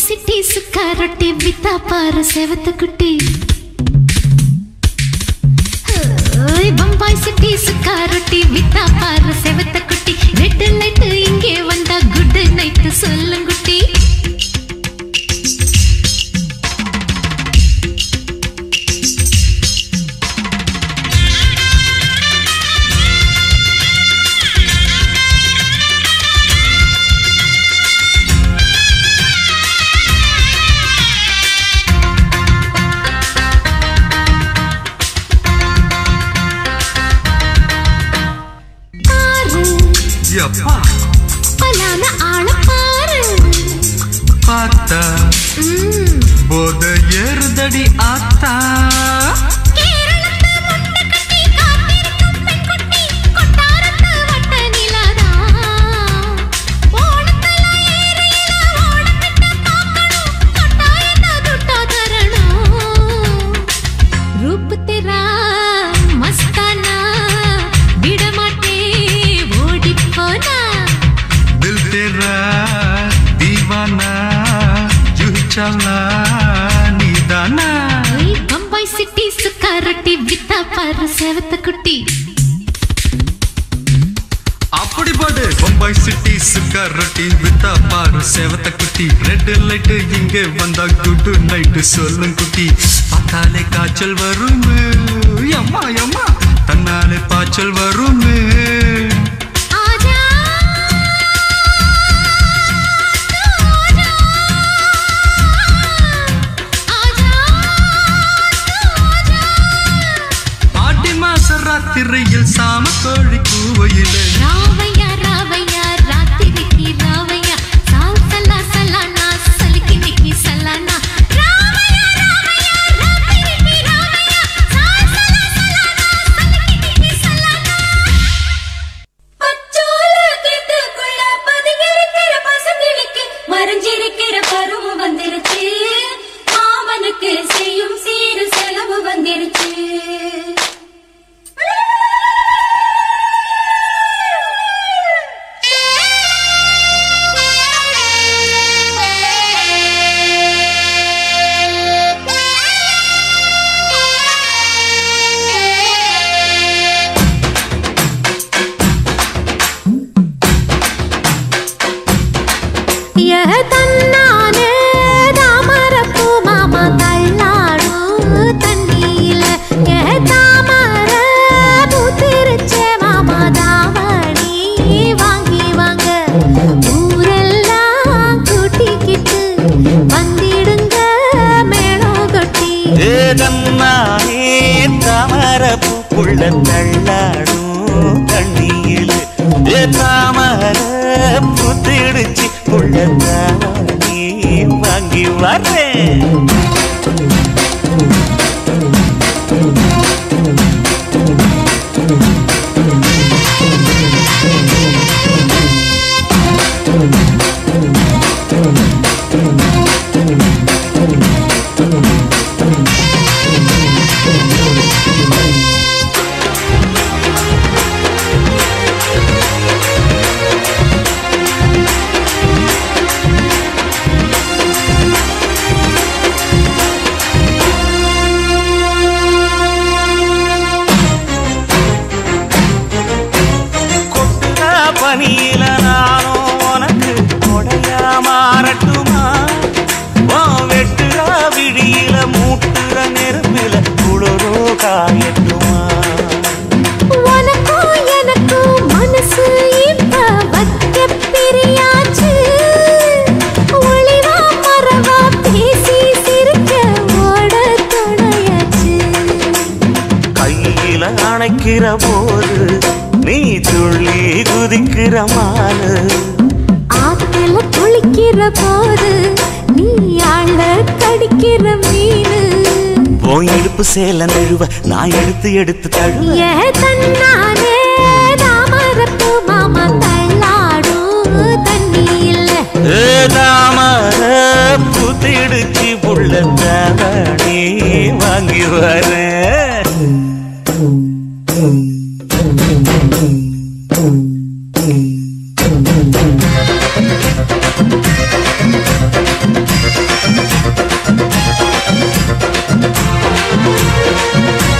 சிட்டி சுக்கா ரொட்டி வித்தா பாரு செவத்த குட்டி ஓய், பம்பாய் சிட்டி சுக்கா ரொட்டி வித்தா பாரு செவத்த குட்டி ரெட்டு லைட்டு இங்கே வந்தா குட் நைட்டு சொல்லுங்குட்டி பாரு எப்பா பலான ஆள பாரு பார்த்தா ம், போத ஏறுதடி ஆத்தா கேரளத்து முண்டை கட்டி காத்திருக்கும் பெண் குட்டி, கொட்டாரத்து வட்ட நிலாதா. ஓணத்துல ஏரியில ஓடத்திட்ட பார்க்கணும், தொட்டா என்ன துட்டா தரணும். ரூப் தெரா மஸ்தானா, விடமாட்டே ஓடிப் போனா. दिल तेरा दीवाना जूही चावला नीदाना ஓய், பம்பாய் சிட்டி சுக்கா ரொட்டி வித்தா பாரு செவத்த குட்டி அப்படி பாடு பம்பாய் சிட்டி சுக்கா ரொட்டி வித்தா பாரு சேவத்த குட்டி ரெட் லைட் இங்கே வந்தா குட் நைட் சொல்லும் குட்டி பார்த்தாலே காய்ச்சல் வருமே அம்மா அம்மா தன்னாலே பாய்ச்சல் வருமே ஆஜா ஆடி மாச ராத்திரியில் சாம கோழி கூவையிலே ராவையா ராவையா ராத்திரிக்கு ராவையா சால் சல்லா சல்லானா சலிக்கு நிக்கி சல்லானா ராவையா ராவையா ராத்திரிக்கு ராவையா சால் சல்லா சல்லானா சலிக்கு நிக்கி சல்லானா பச்சோல கேட்டுக்குள்ள பதுங்கிருக்கிற பசுங்கிளிக்கு மறைஞ்சிருக்கிற பருவம் வந்துருச்சு மாமனுக்கு செய்யும் சீரு செலவு வந்துருச்சு ஏ தன்னானே தாமரப்பூ மாமா தள்ளாடும் தண்ணியில ஏ தாமர பூத்திருச்சே மாமா தாவணி வாங்கி வாங்க ஊரெல்லாம் கூட்டிக்கிட்டு வந்திடுங்க மேளம் கொட்டி ஏதன்னானே தாமர பூக்குள்ள தள்ளாடும் தண்ணியில் ஏ தாமர புத்திடுச்சு உள்ள தானே வாங்கி வரேன் கொட்டுற பனியில நானும் உனக்கு கொடையா மாறட்டுமா உன் வெட்டுற விடியில மூட்டுற நெருப்பில குளிரோ காயட்டுமா உனக்கும் எனக்கும் மனசு இப்ப வைக்க பிரியாச்சு ஒளிவா மறவா பேசி சிரிக்க ஓட துணையாச்சு கையில அணைக்கிற போது நீ துள்ளி குதிக்கிற மானு ஆத்துல குளிக்கிற போது நீ ஆள கடிக்கிற மீனு போய் இடுப்பு சேல நழுவ நான் எடுத்து எடுத்து தழுவ ஏ தன்னானே தாமரப்பு மாமா தள்ளாடும் தண்ணி இல்ல தாமர புத்திடுச்சு புள்ள தானே வாங்கி வரேன் ஆ ஆ